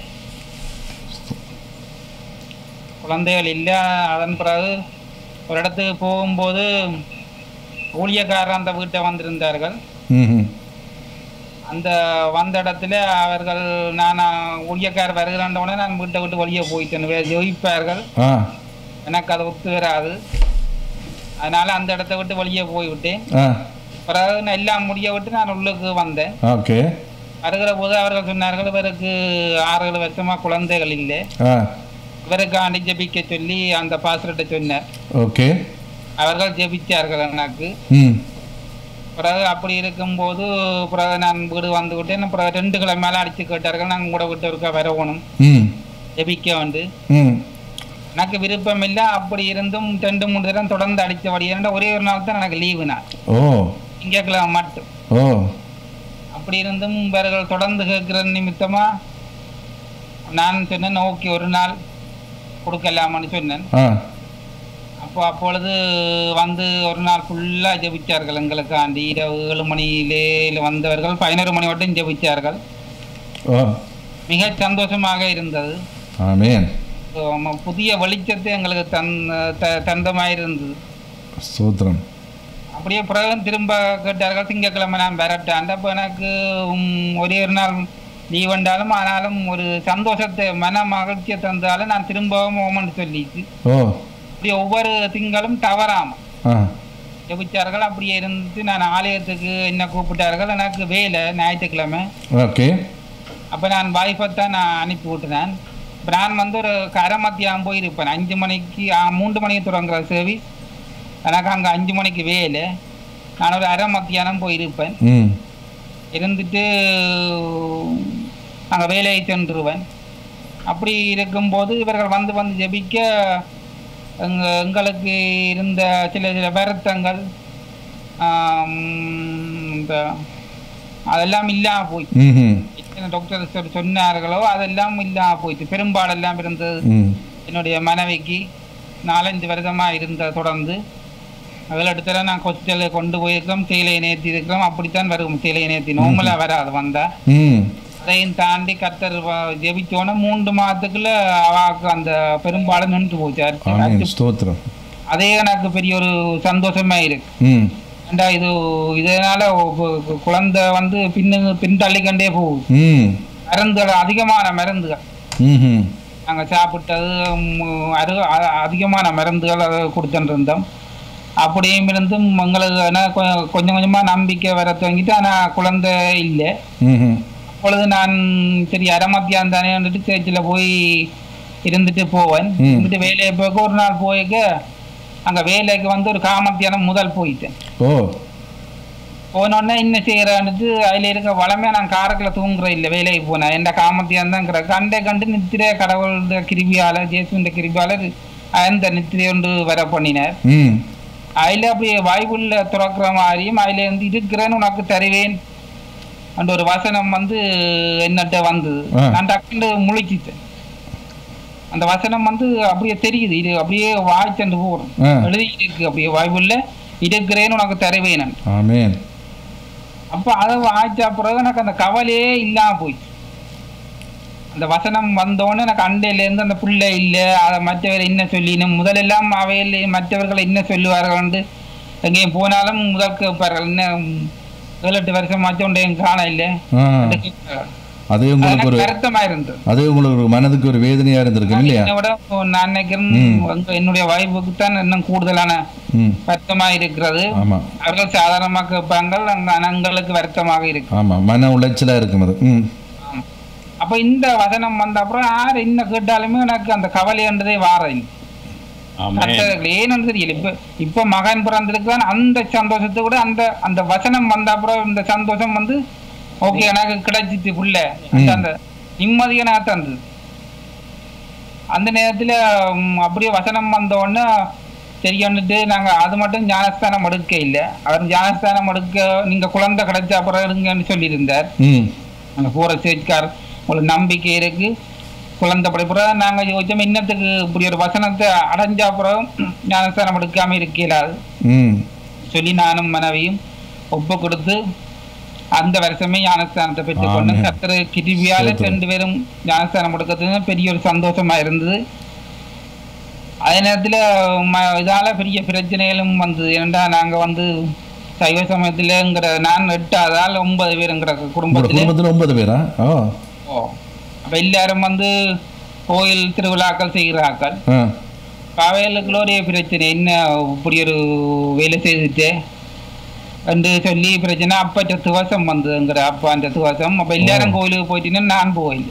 குழந்தைகள் இல்லை அதன் பிறகு ஒரு இடத்துக்கு போகும்போது ஊழியக்காரர் அந்த வீட்டை வந்திருந்தார்கள் ம் ம் அந்த வந்த இடத்துல அவர்கள் நான் ஊழியக்காரர் வருகிறான்ற உடனே நான் வீட்டை விட்டு வெளியே போயிட்டேன் வே- ஜெயிப்பார்கள் ஆ எனக்கு அது ஒத்து வராது அதனால அந்த இடத்த விட்டு வெளியே போய்விட்டேன் ஆ பிறகு நான் எல்லாம் முடிய விட்டு நான் உள்ளுக்கு வந்தேன் ஓகே வருகிற போது அவர்கள் சொன்னார்கள் இவருக்கு ஆறு ஏழு வருஷமா குழந்தைகள் இல்லை ஆ இவருக்காண்டி ஜெபிக்க சொல்லி அந்த பாஸ்டர்கிட்ட சொன்னார் ஓகே அவர்கள் ஜெபிச்சார்கள் எனக்கு ம் பிறகு அப்படி இருக்கும்போது பிறகு நான் வீடு வந்து விட்டேன் பிறகு ரெண்டு கிழமையில அடிச்சு கேட்டார்கள் நாங்கள் கூட விட்டு இருக்க வரணும் ம் ஜெபிக்க வந்து ம் எனக்கு விருப்பம் இல்லை அப்படி இருந்தும் ரெண்டு மூணு தடவை தொடர்ந்து அடித்தபடி இரண்டு ஒரே ஒரு நாள் தான் எனக்கு லீவு நான் ஓ திங்கக்கிழமை மட்டும் ஓ அப்படி இருந்தும் இவர்கள் தொடர்ந்து கேட்கிற நிமித்தமா நான் சொன்னேன் ஓகே ஒரு நாள் கொடுக்கலாமான்னு சொன்னேன் ஆ அப்போ அப்பொழுது வந்து ஒரு நாள் ஃபுல்லாக ஜெபிச்சார்கள் எங்களுக்காண்டி இரவு ஏழு மணியிலே வந்தவர்கள் பதினோரு மணி மட்டும் ஜெபிச்சார்கள் ஓ மிக சந்தோஷமாக இருந்தது ஆமேன் ஆமா, புதிய வெளிச்சத்தை எங்களுக்கு தன் த- தந்தமாக இருந்தது சூத்திரம் அப்படியே பிறகு திரும்ப கேட்டார்கள் திங்கக்கிழமை நான் வரட்டான் அப்போ எனக்கு உம், ஒரே ஒரு நாள் லீவ் வந்தாலும் ஆனாலும் ஒரு சந்தோஷத்தை மன மகிழ்ச்சியை தந்தாலும் நான் திரும்பவும் ஓமன்னு சொல்லிட்டு ஓ இப்படி ஒவ்வொரு திங்களும் தவறாம ஆ ஜபிச்சார்கள் அப்படியே இருந்து நான் ஆலயத்துக்கு என்ன கூப்பிட்டார்கள் எனக்கு வேலை ஞாயிற்றுக்கிழமை ஓகே அப்போ நான் வாய்ப்பை தான் நான் அனுப்பி விட்டுனேன் இப்போ நான் வந்து ஒரு கரை மத்தியாகம் போயிருப்பேன் அஞ்சு மணிக்கு ஆ, மூன்று மணிக்கு தொடங்குற சர்வீஸ் எனக்கு அங்கே அஞ்சு மணிக்கு வேலை நான் ஒரு அரை மத்தியானம் போயிருப்பேன் ம் இருந்துட்டு அங்கே வேலையை சென்றுருவேன் அப்படி இருக்கும்போது இவர்கள் வந்து வந்து ஜெபிக்க எங்க எங்களுக்கு இருந்த சில சில வருத்தங்கள் ஆம், இந்த அதெல்லாம் இல்லாமல் போய் ம் எத்தனை டாக்டர் சொன்னார்களோ அதெல்லாம் இல்லாமல் போயிட்டு பெரும்பாலெல்லாம் இருந்தது ம் என்னுடைய மனைவிக்கு நாலஞ்சு வருடமா இருந்த தொடர்ந்து அதில் இடத்துல நான் ஹாஸ்பிட்டலில் கொண்டு போயிருக்கிறோம் தேயிலையை நேர்த்தி இருக்கிறோம் அப்படித்தான் வரும் தேயிலையை நேர்த்தி நோம்பலாக வராது வந்தா ம் அதையும் தாண்டி கத்தர் ஜெபிச்சோன்னே மூன்று மாதத்துக்குள்ள அவாக்கு அந்த பெரும்பாலும் நின்று போச்சு ஆமீன் அடுத்து ஸ்தோத்திரம் அதே எனக்கு பெரிய ஒரு சந்தோஷமா இருக்கு ம் ஏண்டா இது இதனால ஒ- ஒ- குழந்தை வந்து பின்னு பின்தள்ளிக்கண்டே போகுது ம் மருந்துகள் அதிகமான மருந்துகள் ம் நாங்கள் சாப்பிட்டது ம், அரு அ- அதிகமான மருந்துகள் அதை கொடுத்துட்டு இருந்தோம் அப்படியும் இருந்தும் எங்களுக்கு ஆனா கொ- கொஞ்சம் கொஞ்சமாக நம்பிக்கை வர துவங்கிட்டு ஆனால் குழந்தை இல்லை ம் அப்பொழுது நான் சரி அரை மத்தியானம் தானே வந்துட்டு சேர்ச்சில் போய் இருந்துட்டு போவேன் ம். இருந்துட்டு வேலையை போக ஒரு நாள் போய்க்க அங்கே வேலைக்கு வந்து ஒரு காமத்தியானம் முதல் போயிட்டேன் ஓ போனோடனே என்ன செய்யறான்ட்டு அதில் இருக்க வளமே நான் காரக்கில் தூங்குற இல்லை வேலைக்கு போனேன் எந்த காமத்தியான் தான் கண்டே கண்டு நித்திரை கடவுளோட கிருபியால ஜேசுண்ட கிருபியால அந்த நித்திரை ஒன்று வர பண்ணினார் ம் அதில் அப்படியே வாய்ப்புள்ள துறக்கிற மாதிரியும் அதில் இருந்து இருக்கிறேன்னு உனக்கு தருவேன் அந்த ஒரு வசனம் வந்து என்னட்ட வந்தது ஆ. நான் டக்குன்னு முழிச்சிட்டேன் அந்த வசனம் வந்து அப்படியே தெரியுது இது அப்படியே வாய்ச்சண்டு போகிறோம் ஆ. எழுதி இருக்கு அப்படியே வாய்ப்புள்ள இருக்கிறேன்னு உனக்கு தருவேன் ஆமேன் அப்போ அதை வாய்ச்சா பிறகு எனக்கு அந்த கவலையே இல்லாம போயிடுச்சு அந்த வசனம் வந்தோடனே எனக்கு அண்டையிலேருந்து அந்த பிள்ளை இல்லை அதை மற்றவர் என்ன சொல்லினும் முதலெல்லாம் அவையில் மற்றவர்கள் என்ன சொல்லுவார்கள் எங்கேயும் போனாலும் முதல் கேட்பார்கள் என்ன ஏழு எட்டு வருஷம் மற்றொண்டே காண இல்லை ஆ என்று கேட்பார்கள். அது அது உங்களுக்கு எனக்கு ஒரு வருத்தமா இருந்தது அது உங்களுக்கு ஒரு மனதுக்கு ஒரு வேதனையா இருந்திருக்கும் இல்லையா என்னை விட இப்போ நான் நினைக்கிறேன் ம். உங்க- என்னுடைய வாய்ப்புக்கு தான் இன்னும் கூடுதலான ம் வருத்தமா இருக்கிறது ஆமா அவர்கள் சாதாரணமாக கேட்பாங்க அங்க- எங்களுக்கு வருத்தமாக இருக்கு ஆமா மன உளைச்சலா இருக்கும் அது ம் ஆமா. அப்ப இந்த வசனம் வந்த அப்புறம் யார் என்ன கேட்டாலுமே எனக்கு அந்த கவலைன்றதே வாரது கர்த்தர்கள் ஏன்னு தெரியல இப்ப இப்ப மகன் பிறந்திருக்கான் அந்த சந்தோஷத்தை விட அந்த அந்த வசனம் வந்த அப்புறம் இந்த சந்தோஷம் வந்து ஓகே எனக்கு கிடைச்சிட்டு புள்ள அந்த- அந்த நிம்மதியை நான் தந்தது அந்த நேரத்துல ம், அப்படியே வசனம் வந்த உடனே சரி வந்துட்டு நாங்க அது மட்டும் ஞானஸ்தானம் எடுக்க இல்லை அவர் ஞானஸ்தானம் எடுக்க நீங்க குழந்தை கிடைச்ச அப்புறம் இருங்கன்னு சொல்லியிருந்தார் ம் அங்கே போகிற சேர்ச்கார் உங்களுக்கு நம்பிக்கை இருக்கு குழந்தை படிப்புற நாங்கள் யோசிச்சோம் இன்னத்துக்கு இப்படி ஒரு வசனத்தை அடைஞ்ச அப்புறம் ஞானஸ்தானம் எடுக்காம இருக்கலாது ம் சொல்லி நானும் மனைவியும் ஒப்பு கொடுத்து அந்த வருஷமே ஞானஸ்தானத்தை பெற்றுக்கொண்டு ஆமென். கத்திர கிருபியால ஸ்தோத்திரம். ரெண்டு பேரும் ஞானஸ்தானம் கொடுக்கறது பெரிய ஒரு சந்தோஷமா இருந்தது அதே நேரத்தில் இதால பெரிய பிரச்சனைகளும் வந்தது ஏன்டா நாங்க வந்து சைவ சமயத்திலங்கிற நான் எட்டாதால் ஒன்பது பேருங்கிற உங்களோட குடும்பத்தில் குடும்பத்துல ஒன்பது பேரா ஓ ஓ அப்ப எல்லாரும் வந்து கோயில் திருவிழாக்கள் செய்கிறார்கள் ஆ அவைகளுக்குள்ள ஒரே பிரச்சனை என்ன இப்படி ஒரு வேலை செய்துட்டு என்று சொல்லி பிரச்சனை அப்பட்ட துவசம் வந்ததுங்கிற அப்பான்ற துவசம் அப்ப எல்லாரும் கோயிலுக்கு போயிட்டீங்கன்னா நான் போகல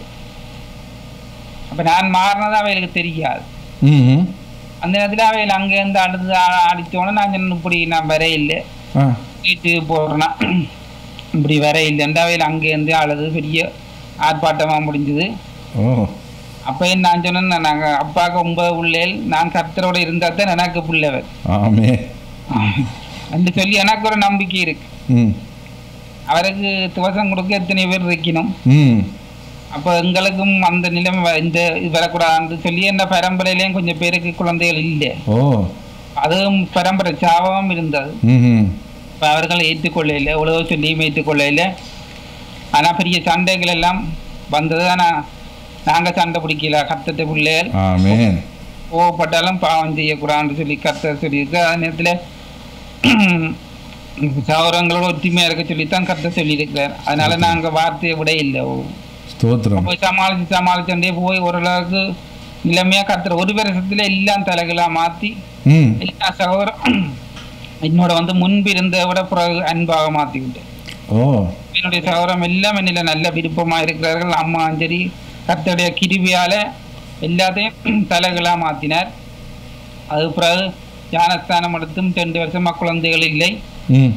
அப்ப நான் மாறினது அவைகளுக்கு தெரியாது ம் அந்த நேரத்துல அவைகள் அங்கேருந்து அடுத்து ஆ- அடிச்சோன்னே நான் சொன்னேன், இப்படி நான் வர இல்லை ஆ வீட்டுக்கு போறேன்னா இப்படி வர இல்லைன்ற அவையில் அங்கேருந்து அழுது பெரிய ஆர்ப்பாட்டமா முடிஞ்சுது ஓ அப்ப நான் சொன்னேன் நாங்க அப்பாவுக்கு ஒன்பது பிள்ளைகள் நான் கர்த்தரோட இருந்தா தான் எனக்கு பிள்ளைவர் ஆமே என்று சொல்லி எனக்கு ஒரு நம்பிக்கை இருக்கு ம் அவருக்கு துவசம் கொடுக்க எத்தனை பேர் இருக்கணும் ம் அப்ப எங்களுக்கும் அந்த நிலைமை வ- இந்த இது வரக்கூடாதுன்னு சொல்லி என்ன பரம்பரையிலையும் கொஞ்சம் பேருக்கு குழந்தைகள் இல்லை ஓ அதுவும் பரம்பரை சாபமும் இருந்தது ம் இப்ப அவர்கள் ஏற்றுக்கொள்ள இல்லை உழவு சொல்லியும் ஏற்றுக்கொள்ள இல்லை ஆனா பெரிய சண்டைகள் எல்லாம் வந்தது ஆனா நாங்க சண்டை பிடிக்கல கத்தத்தை பிள்ளைகள் ஆமேன் கோவப்பட்டாலும் பாவம் செய்யக்கூடாதுன்னு சொல்லி கர்த்தர் சொல்லியிருக்கு அதே நேரத்தில் சௌரங்களோட ஒற்றுமையா இருக்க சொல்லித்தான் கர்த்தர் சொல்லியிருக்கிறார் அதனால நாங்க வார்த்தையை விட இல்லை ஸ்தோத்திரம் போய் சமாளிச்சு சமாளிச்சுட்டே போய் ஓரளவுக்கு நிலைமையா கத்துற ஒரு வருஷத்துல எல்லாம் தலைகளா மாத்தி ம் எல்லா சகோதரம் என்னோட வந்து முன்பு இருந்த விட பிறகு அன்பாக மாத்தி விட்டேன் ஓ என்னுடைய சகோதரம் எல்லாம் என்னில நல்ல விருப்பமா இருக்கிறார்கள் அம்மா சரி கர்த்தருடைய கிருபியால எல்லாத்தையும் தலைகளா மாத்தினார் அது பிறகு ஞானஸ்தானம் எடுத்தும் ரெண்டு வருஷமா குழந்தைகள் இல்லை ம்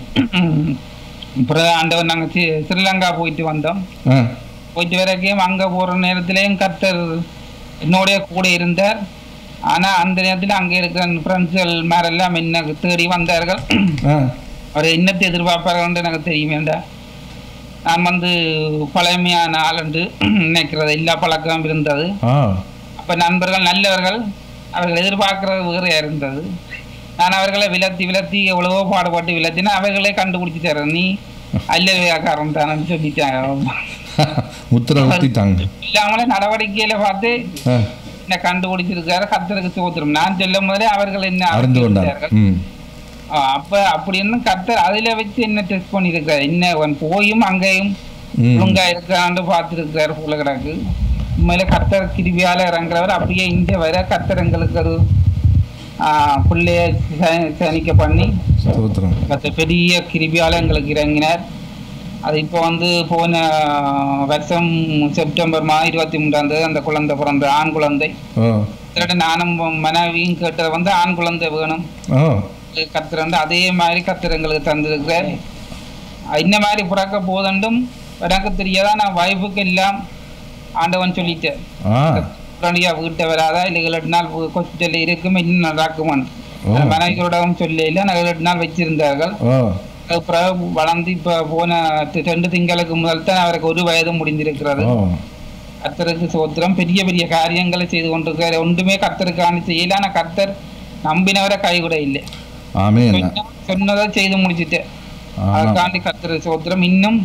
பிறகு ஆண்டவர் நாங்கள் ஸ்ரீ ஸ்ரீலங்கா போயிட்டு வந்தோம் ஆ போயிட்டு வரைக்கும் அங்கே போகிற நேரத்துலேயும் கர்த்தர் என்னோடைய கூட இருந்தார் ஆனால் அந்த நேரத்தில் அங்கே இருக்கிற ஃப்ரெண்ட்ஸ்கள் மேரெல்லாம் என்ன தேடி வந்தார்கள் ஆ அவர் என்னத்தை எதிர்பார்ப்பார்கள் எனக்கு தெரியும் வேண்டாம் நான் வந்து பழமையான ஆள் என்று நினைக்கிறது எல்லா பழக்கம் இருந்தது ஆ அப்போ நண்பர்கள் நல்லவர்கள் அவர்கள் எதிர்பார்க்கிறது வேறையா இருந்தது நான் அவர்களை விலத்தி விலத்தி எவ்வளவோ பாடுபட்டு விலத்தினா அவர்களே கண்டுபிடிச்சி தரேன் நீ அல்லவையாக்காரன் தானு சொல்லிட்டாங்க முத்திரை குத்திட்டாங்க இல்லாமலே நடவடிக்கையில பார்த்து ஆ என்ன கண்டுபிடிச்சிருக்காரு கர்த்தருக்கு சோத்திரம் நான் சொல்லும் போதே அவர்கள் என்ன அறிந்து கொண்டார் அறிந்திருக்கிறார்கள். ம் ஆ, அப்ப அப்படின்னு கர்த்தர் அதுல வச்சு என்ன டெஸ்ட் பண்ணிருக்காரு என்ன அவன் போயும் அங்கேயும் ம் ஒழுங்கா இருக்கான்னு பார்த்துருக்காரு போல கிடக்கு உண்மையில கர்த்தர் கிருபியால இறங்குறவர் அப்படியே இங்க வர கர்த்தர் எங்களுக்கு ஒரு ஆ, பிள்ளைய ச- சனிக்க பண்ணி ஸ்தோத்திரம் கர்த்தர் பெரிய கிருபியால எங்களுக்கு இறங்கினார் அது இப்போ வந்து போன வருஷம் செப்டம்பர் மாதம் இருபத்தி மூன்றாம் தேதி அந்த குழந்தை பிறந்த ஆண் குழந்தை ஓ திருட நானும் மனைவியும் கேட்டது வந்து ஆண் குழந்தை வேணும் ஓ கத்திர வந்து அதே மாதிரி கத்திர எங்களுக்கு தந்திருக்கிறார் இந்த மாதிரி பிறக்க போதண்டும் எனக்கு தெரியாதா நான் வைஃபுக்கு எல்லாம் ஆண்டவன் சொல்லிட்டேன் ஆ உடனடியா வீட்டை வராதா இல்லை ஏழு நாள் ஹாஸ்பிட்டலில் இருக்கும் இன்னும் நடக்குமான் ஓ. மனைவியோடவும் சொல்லல நான் ஏழு நாள் வச்சிருந்தார்கள் ஓ அது பிறகு வளர்ந்து இப்போ போன தி- ரெண்டு திங்களுக்கு முதல் தான் அவருக்கு ஒரு வயது முடிந்திருக்கிறது ஓ கர்த்தருக்கு சோத்திரம் பெரிய பெரிய காரியங்களை செய்து கொண்டிருக்காரு ஒன்றுமே கர்த்தருக்கான செய்யல ஆனா கர்த்தர் நம்பினவரை கைவிட இல்லை ஆமேன் சொன்ன- சொன்னதை செய்து முடிச்சிட்டேன் ஆமாம் அதுக்காண்டி கர்த்தர் சோத்திரம் இன்னும்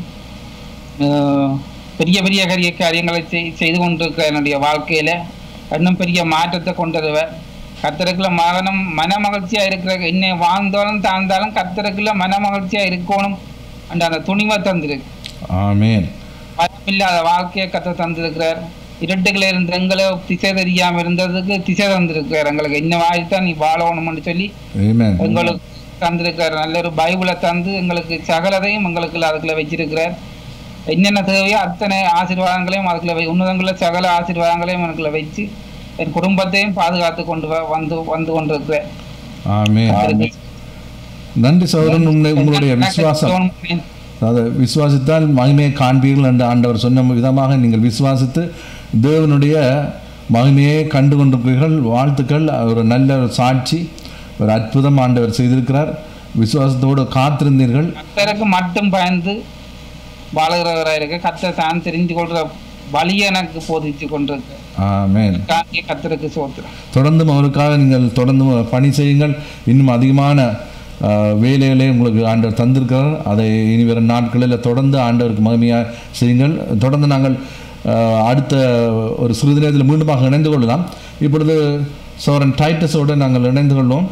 ஆஹ், பெரிய பெரிய கரிய காரியங்களை செய்- செய்து கொண்டிருக்க என்னுடைய வாழ்க்கையில இன்னும் பெரிய மாற்றத்தை கொண்டதுவர் கர்த்தருக்குள்ள மகனம் மன மகிழ்ச்சியா இருக்கிற என்ன வாழ்ந்தாலும் தாழ்ந்தாலும் கர்த்தருக்குள்ள மன மகிழ்ச்சியா இருக்கணும் அந்த அந்த துணிவை தந்திருக்கு ஆமேன் பயமில்லாத வாழ்க்கையை கத்த தந்திருக்கிறார் இருட்டுகளை இருந்த எங்களை திசை தெரியாம இருந்ததுக்கு திசை தந்திருக்கிறார் எங்களுக்கு இந்த மாதிரி தான் நீ வாழணும்னு சொல்லி ஆமேன் எங்களுக்கு தந்திருக்கிறார் நல்ல ஒரு பைபிளை தந்து எங்களுக்கு சகலதையும் எங்களுக்கு அதுக்குள்ள வச்சிருக்கிறார் என்னென்ன தேவையோ அத்தனை ஆசீர்வாதங்களையும் அதுக்குள்ள வை உன்னதங்கள சகல ஆசீர்வாதங்களையும் எனக்குள்ள வச்சு என் குடும்பத்தையும் பாதுகாத்து கொண்டு வ- வந்து வந்து கொண்டிருக்கிறேன் ஆமேன் நன்றி சகோதரன் உங்களை உங்களுடைய விசுவாசம் அதாவது விசுவாசித்தால் மகிமையை காண்பீர்கள் என்று ஆண்டவர் சொன்ன விதமாக நீங்கள் விசுவாசித்து தேவனுடைய மகிமையை கண்டு கொண்டிருக்கிறீர்கள் வாழ்த்துக்கள் ஒரு நல்ல ஒரு சாட்சி ஒரு அற்புதம் ஆண்டவர் செய்திருக்கிறார் விசுவாசத்தோடு காத்திருந்தீர்கள் கத்தருக்கு மட்டும் பயந்து வாழுகிறவராக இருக்க கத்தை தான் தெரிஞ்சு கொள்ற வழியை எனக்கு போதிச்சு கொண்டிருக்க ஆமேன் காந்திய கத்தருக்கு சோத்திரம் தொடர்ந்தும் அவருக்காக நீங்கள் தொடர்ந்து பணி செய்யுங்கள் இன்னும் அதிகமான ஆஹ், வேலைகளை உங்களுக்கு ஆண்டவர் தந்திருக்கிறார் அதை இனி வரும் நாட்களில் தொடர்ந்து ஆண்டவருக்கு மகிமையாக செய்யுங்கள் தொடர்ந்து நாங்கள் ஆஹ், அடுத்த ஒரு சிறிது நேரத்தில் மீண்டுமாக இணைந்து கொள்ளலாம் இப்பொழுது சோரன் டைட்டஸோடு நாங்கள் இணைந்து கொள்வோம்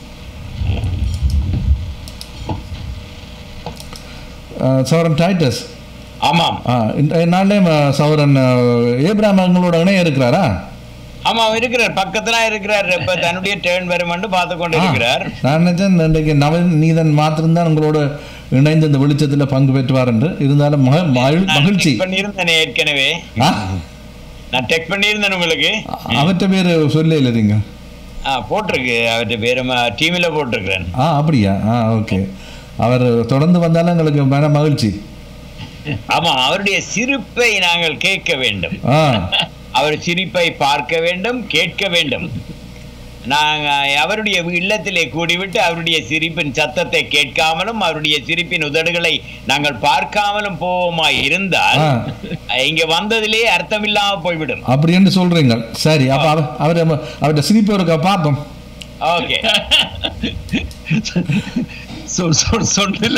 ஆஹ், சோரன் டைட்டஸ் ஆமாம் ஆ, இந்த நாளிலே ம- சௌரன் ஆஹ், ஏப்ராம் அவங்களோட இணைய இருக்கிறாரா ஆமா அவர் இருக்கிறார் பக்கத்துல இருக்கிறார் இப்ப தன்னுடைய டேர்ன் வருமென்று பார்த்து கொண்டு இருக்கிறார் நான் நினைச்சேன் இன்றைக்கு நவன் நீதன் மாத்திரம்தான் உங்களோட இணைந்து இந்த வெளிச்சத்தில் பங்கு பெற்றுவார் என்று இருந்தாலும் மக- மகிழ்- நான் மகிழ்ச்சி check பண்ணியிருந்தேன் ஏற்கனவே ஆ? நான் டெக் பண்ணியிருந்தேன் உங்களுக்கு அவற்றை பேர் சொல்ல இல்லைங்க ஆ போட்டிருக்கு அவர்கிட்ட பேரு டீமில் போட்டிருக்கிறேன் ஆ அப்படியா ஆ ஓகே அவர் தொடர்ந்து வந்தாலும் எங்களுக்கு மன மகிழ்ச்சி ஆமா அவருடைய சிரிப்பை நாங்கள் கேட்க வேண்டும் ஆ அவர் சிரிப்பை பார்க்க வேண்டும் கேட்க வேண்டும் நாங்கள் அவருடைய இல்லத்திலே கூடிவிட்டு அவருடைய சிரிப்பின் சத்தத்தை கேட்காமலும் அவருடைய சிரிப்பின் உதடுகளை நாங்கள் பார்க்காமலும் போவோமா இருந்தால் ஆ. இங்க வந்ததிலே அர்த்தமில்லாம போய்விடும் அப்படி என்று சொல்றீங்க சரி அப்ப அவர் அவர் அவர்கிட்ட சிரிப்பு இருக்கா பார்ப்போம் ஓகே சொல் சொல் சொல்லில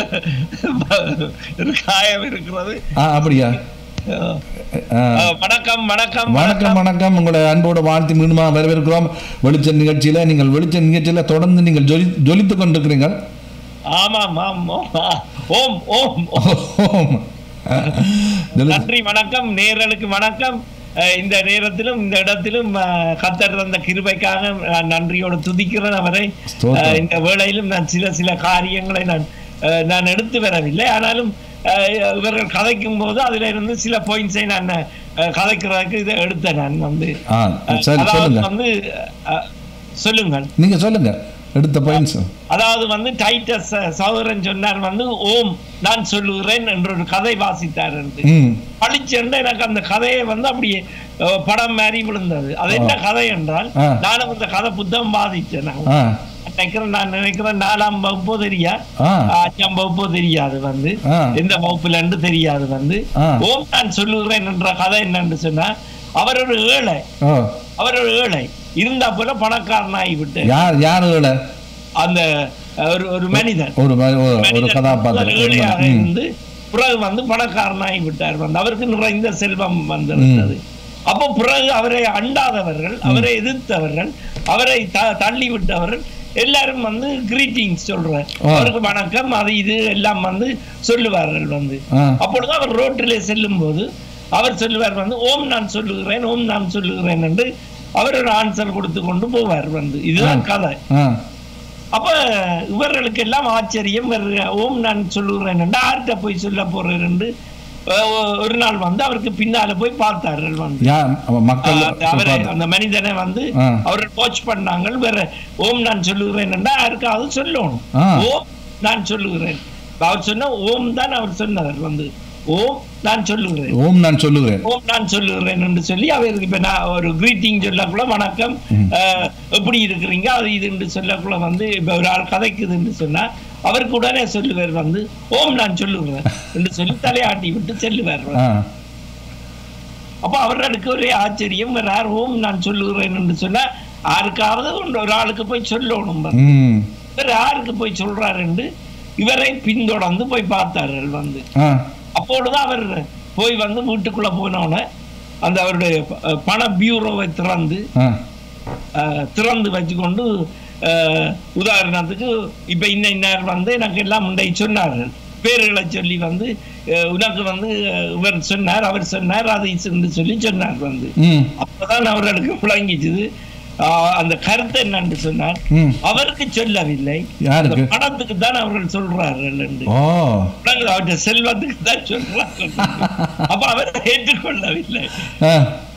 காயம் இருக்கிறது ஆ அப்படியா ஆ வணக்கம் வணக்கம் வணக்கம் வணக்கம் உங்களை அன்போடு வாழ்த்தி மீண்டுமா வரவேற்கிறோம் வெளிச்ச நிகழ்ச்சியில நீங்கள் வெளிச்ச நிகழ்ச்சியில தொடர்ந்து நீங்கள் ஜொலி ஜொலித்துக் கொண்டிருக்கிறீர்கள் ஆமாம் ஆமாம் ஓம் ஓம் ஓம். சொல்லு. நன்றி வணக்கம் நேரலுக்கு வணக்கம் அஹ் இந்த நேரத்திலும் இந்த இடத்திலும் அஹ், கர்த்தர் தந்த கிருபைக்காக நான் நன்றியோடு துதிக்கிறேன் அவரை ஸ்தோத்திரம். அஹ், இந்த வேளையிலும் நான் சில சில காரியங்களை நான் அஹ், நான் எடுத்து வரவில்லை ஆனாலும் அஹ், இவர்கள் கதைக்கும் போது அதுல இருந்து சில பாயிண்ட்ஸை நான் அஹ், கதைக்கிறதுக்கு இதை எடுத்தேன் நான் வந்து ஆ அஹ், சரி அதாவது சொல்லுங்க வந்து அஹ், சொல்லுங்கள் நீங்க சொல்லுங்க எடுத்த பாயிண்ட்ஸ் அதாவது வந்து டைட்டஸ் சகோதரன் சொன்னார் வந்து ஓம் நான் சொல்லுகிறேன் என்ற ஒரு கதை வாசித்தார் என்று ம் பளிச்சென்று எனக்கு அந்த கதையை வந்து அப்படியே அஹ், படம் மாதிரி விழுந்தது அது என்ன கதை என்றால் ஆ. நானும் அந்த கதை புத்தகம் பாதிச்சேன் நான் ஆ நினைக்கிறேன் நான் நினைக்கிறேன் நாலாம் வகுப்போ தெரியா ஆ அஞ்சாம் வகுப்போ தெரியாது வந்து ஆ. எந்த வகுப்புல இருந்து தெரியாது வந்து ஆ. ஓம் நான் சொல்லுகிறேன் என்ற கதை என்னன்னு சொன்னா அவர் ஒரு ஏழை ஓ அவர் ஒரு ஏழை இருந்தா போல பணக்காரனாகி விட்டு யார் யார் வேலை அந்த அஹ், ஒரு ஒரு மனிதன் ஒரு மாதிரி ஒரு- ஒரு மனிதன் கதாபாத்திரம் முதல் ஏழையாக ம். இருந்து பிறகு வந்து பணக்காரனாகி விட்டார் வந்து அவருக்கு நிறைந்த செல்வம் வந்திருந்தது அப்போ பிறகு அவரை அண்டாதவர்கள் அவரை எதிர்த்தவர்கள் அவரை த- தள்ளி விட்டவர்கள் எல்லாரும் வந்து கிரீட்டிங்ஸ் சொல்றார் ஆ. அவருக்கு வணக்கம் அது இது எல்லாம் வந்து சொல்லுவார்கள் வந்து ஆ. அப்பொழுது அவர் ரோட்டிலே செல்லும் போது அவர் சொல்லுவார் வந்து ஓம் நான் சொல்லுகிறேன் ஓம் நான் சொல்லுகிறேன் என்று அவர் ஒரு ஆன்சர் கொடுத்து கொண்டு போவார் வந்து இதுதான் கதை ஆ அப்ப இவர்களுக்கு எல்லாம் ஆச்சரியம் இவர் ஓம் நான் சொல்லுகிறேன் என்று ஆர்கிட்ட போய் சொல்ல போறேன் என்று அஹ், ஒரு நாள் வந்து அவருக்கு பின்னால போய் பார்த்தார்கள் வந்து யார் அவ மக்கள் அஹ், அவரை அந்த மனிதனை வந்து ஆ. அவரை கோச் பண்ணாங்க வேற ஓம் நான் சொல்லுகிறேன் என்றா யாருக்காவது சொல்லணும் ஆ. ஓம் நான் சொல்லுகிறேன் அவர் சொன்ன ஓம் தான் அவர் சொன்னவர் வந்து ஓம் நான் சொல்லுகிறேன் ஓம் நான் சொல்லுகிறேன் ஓம் நான் சொல்லுகிறேன் என்று சொல்லி அவருக்கு இப்ப நான் ஒரு கிரீட்டிங் சொல்லக்குள்ள வணக்கம் அஹ், எப்படி இருக்கிறீங்க அது இதுன்னு சொல்லக்குள்ள வந்து இப்ப ஒரு ஆள் கதைக்குதுன்னு சொன்னா அவருக்கு உடனே சொல்லுவார் வந்து ஓம் நான் சொல்லுகிறேன் என்று சொல்லி தலையாட்டி விட்டு செல்லுவார் ஆ அப்ப அவர்களுக்கு ஒரே ஆச்சரியம் வேற யார் ஓம் நான் சொல்லுகிறேன் என்று சொன்னா யாருக்காவது ஒன்று ஒரு ஆளுக்கு போய் சொல்லணும் வந்து. ம் இவர் யாருக்கு போய் சொல்றாரு என்று இவரை பின்தொடர்ந்து போய் பார்த்தார்கள் வந்து ஆ அப்பொழுது அவர் போய் வந்து வீட்டுக்குள்ள போனோடனே அந்த அவருடைய ப- பண பியூரோவை திறந்து ஆ அஹ், திறந்து வச்சுக்கொண்டு அஹ், உதாரணத்துக்கு இப்ப இன்ன இன்னார் வந்து எனக்கு எல்லாம் முண்டை சொன்னார்கள் பேர்களை சொல்லி வந்து அஹ், உனக்கு வந்து அஹ், இவர் சொன்னார் அவர் சொன்னார் அதை என்று சொல்லி சொன்னார் வந்து ம் அப்பதான் அவர்களுக்கு விளங்கிச்சுது ஆஹ், அந்த கருத்து என்னன்னு சொன்னார் ம் அவருக்கு சொல்லவில்லை யாருக்கு? அந்த பணத்துக்கு தான் அவர்கள் சொல்றார்கள் என்று ஓ விளங்குதா? அவருடைய செல்வத்துக்கு தான் சொல்றார்கள் அப்ப அவர் ஏற்றுக்கொள்ளவில்லை ஆ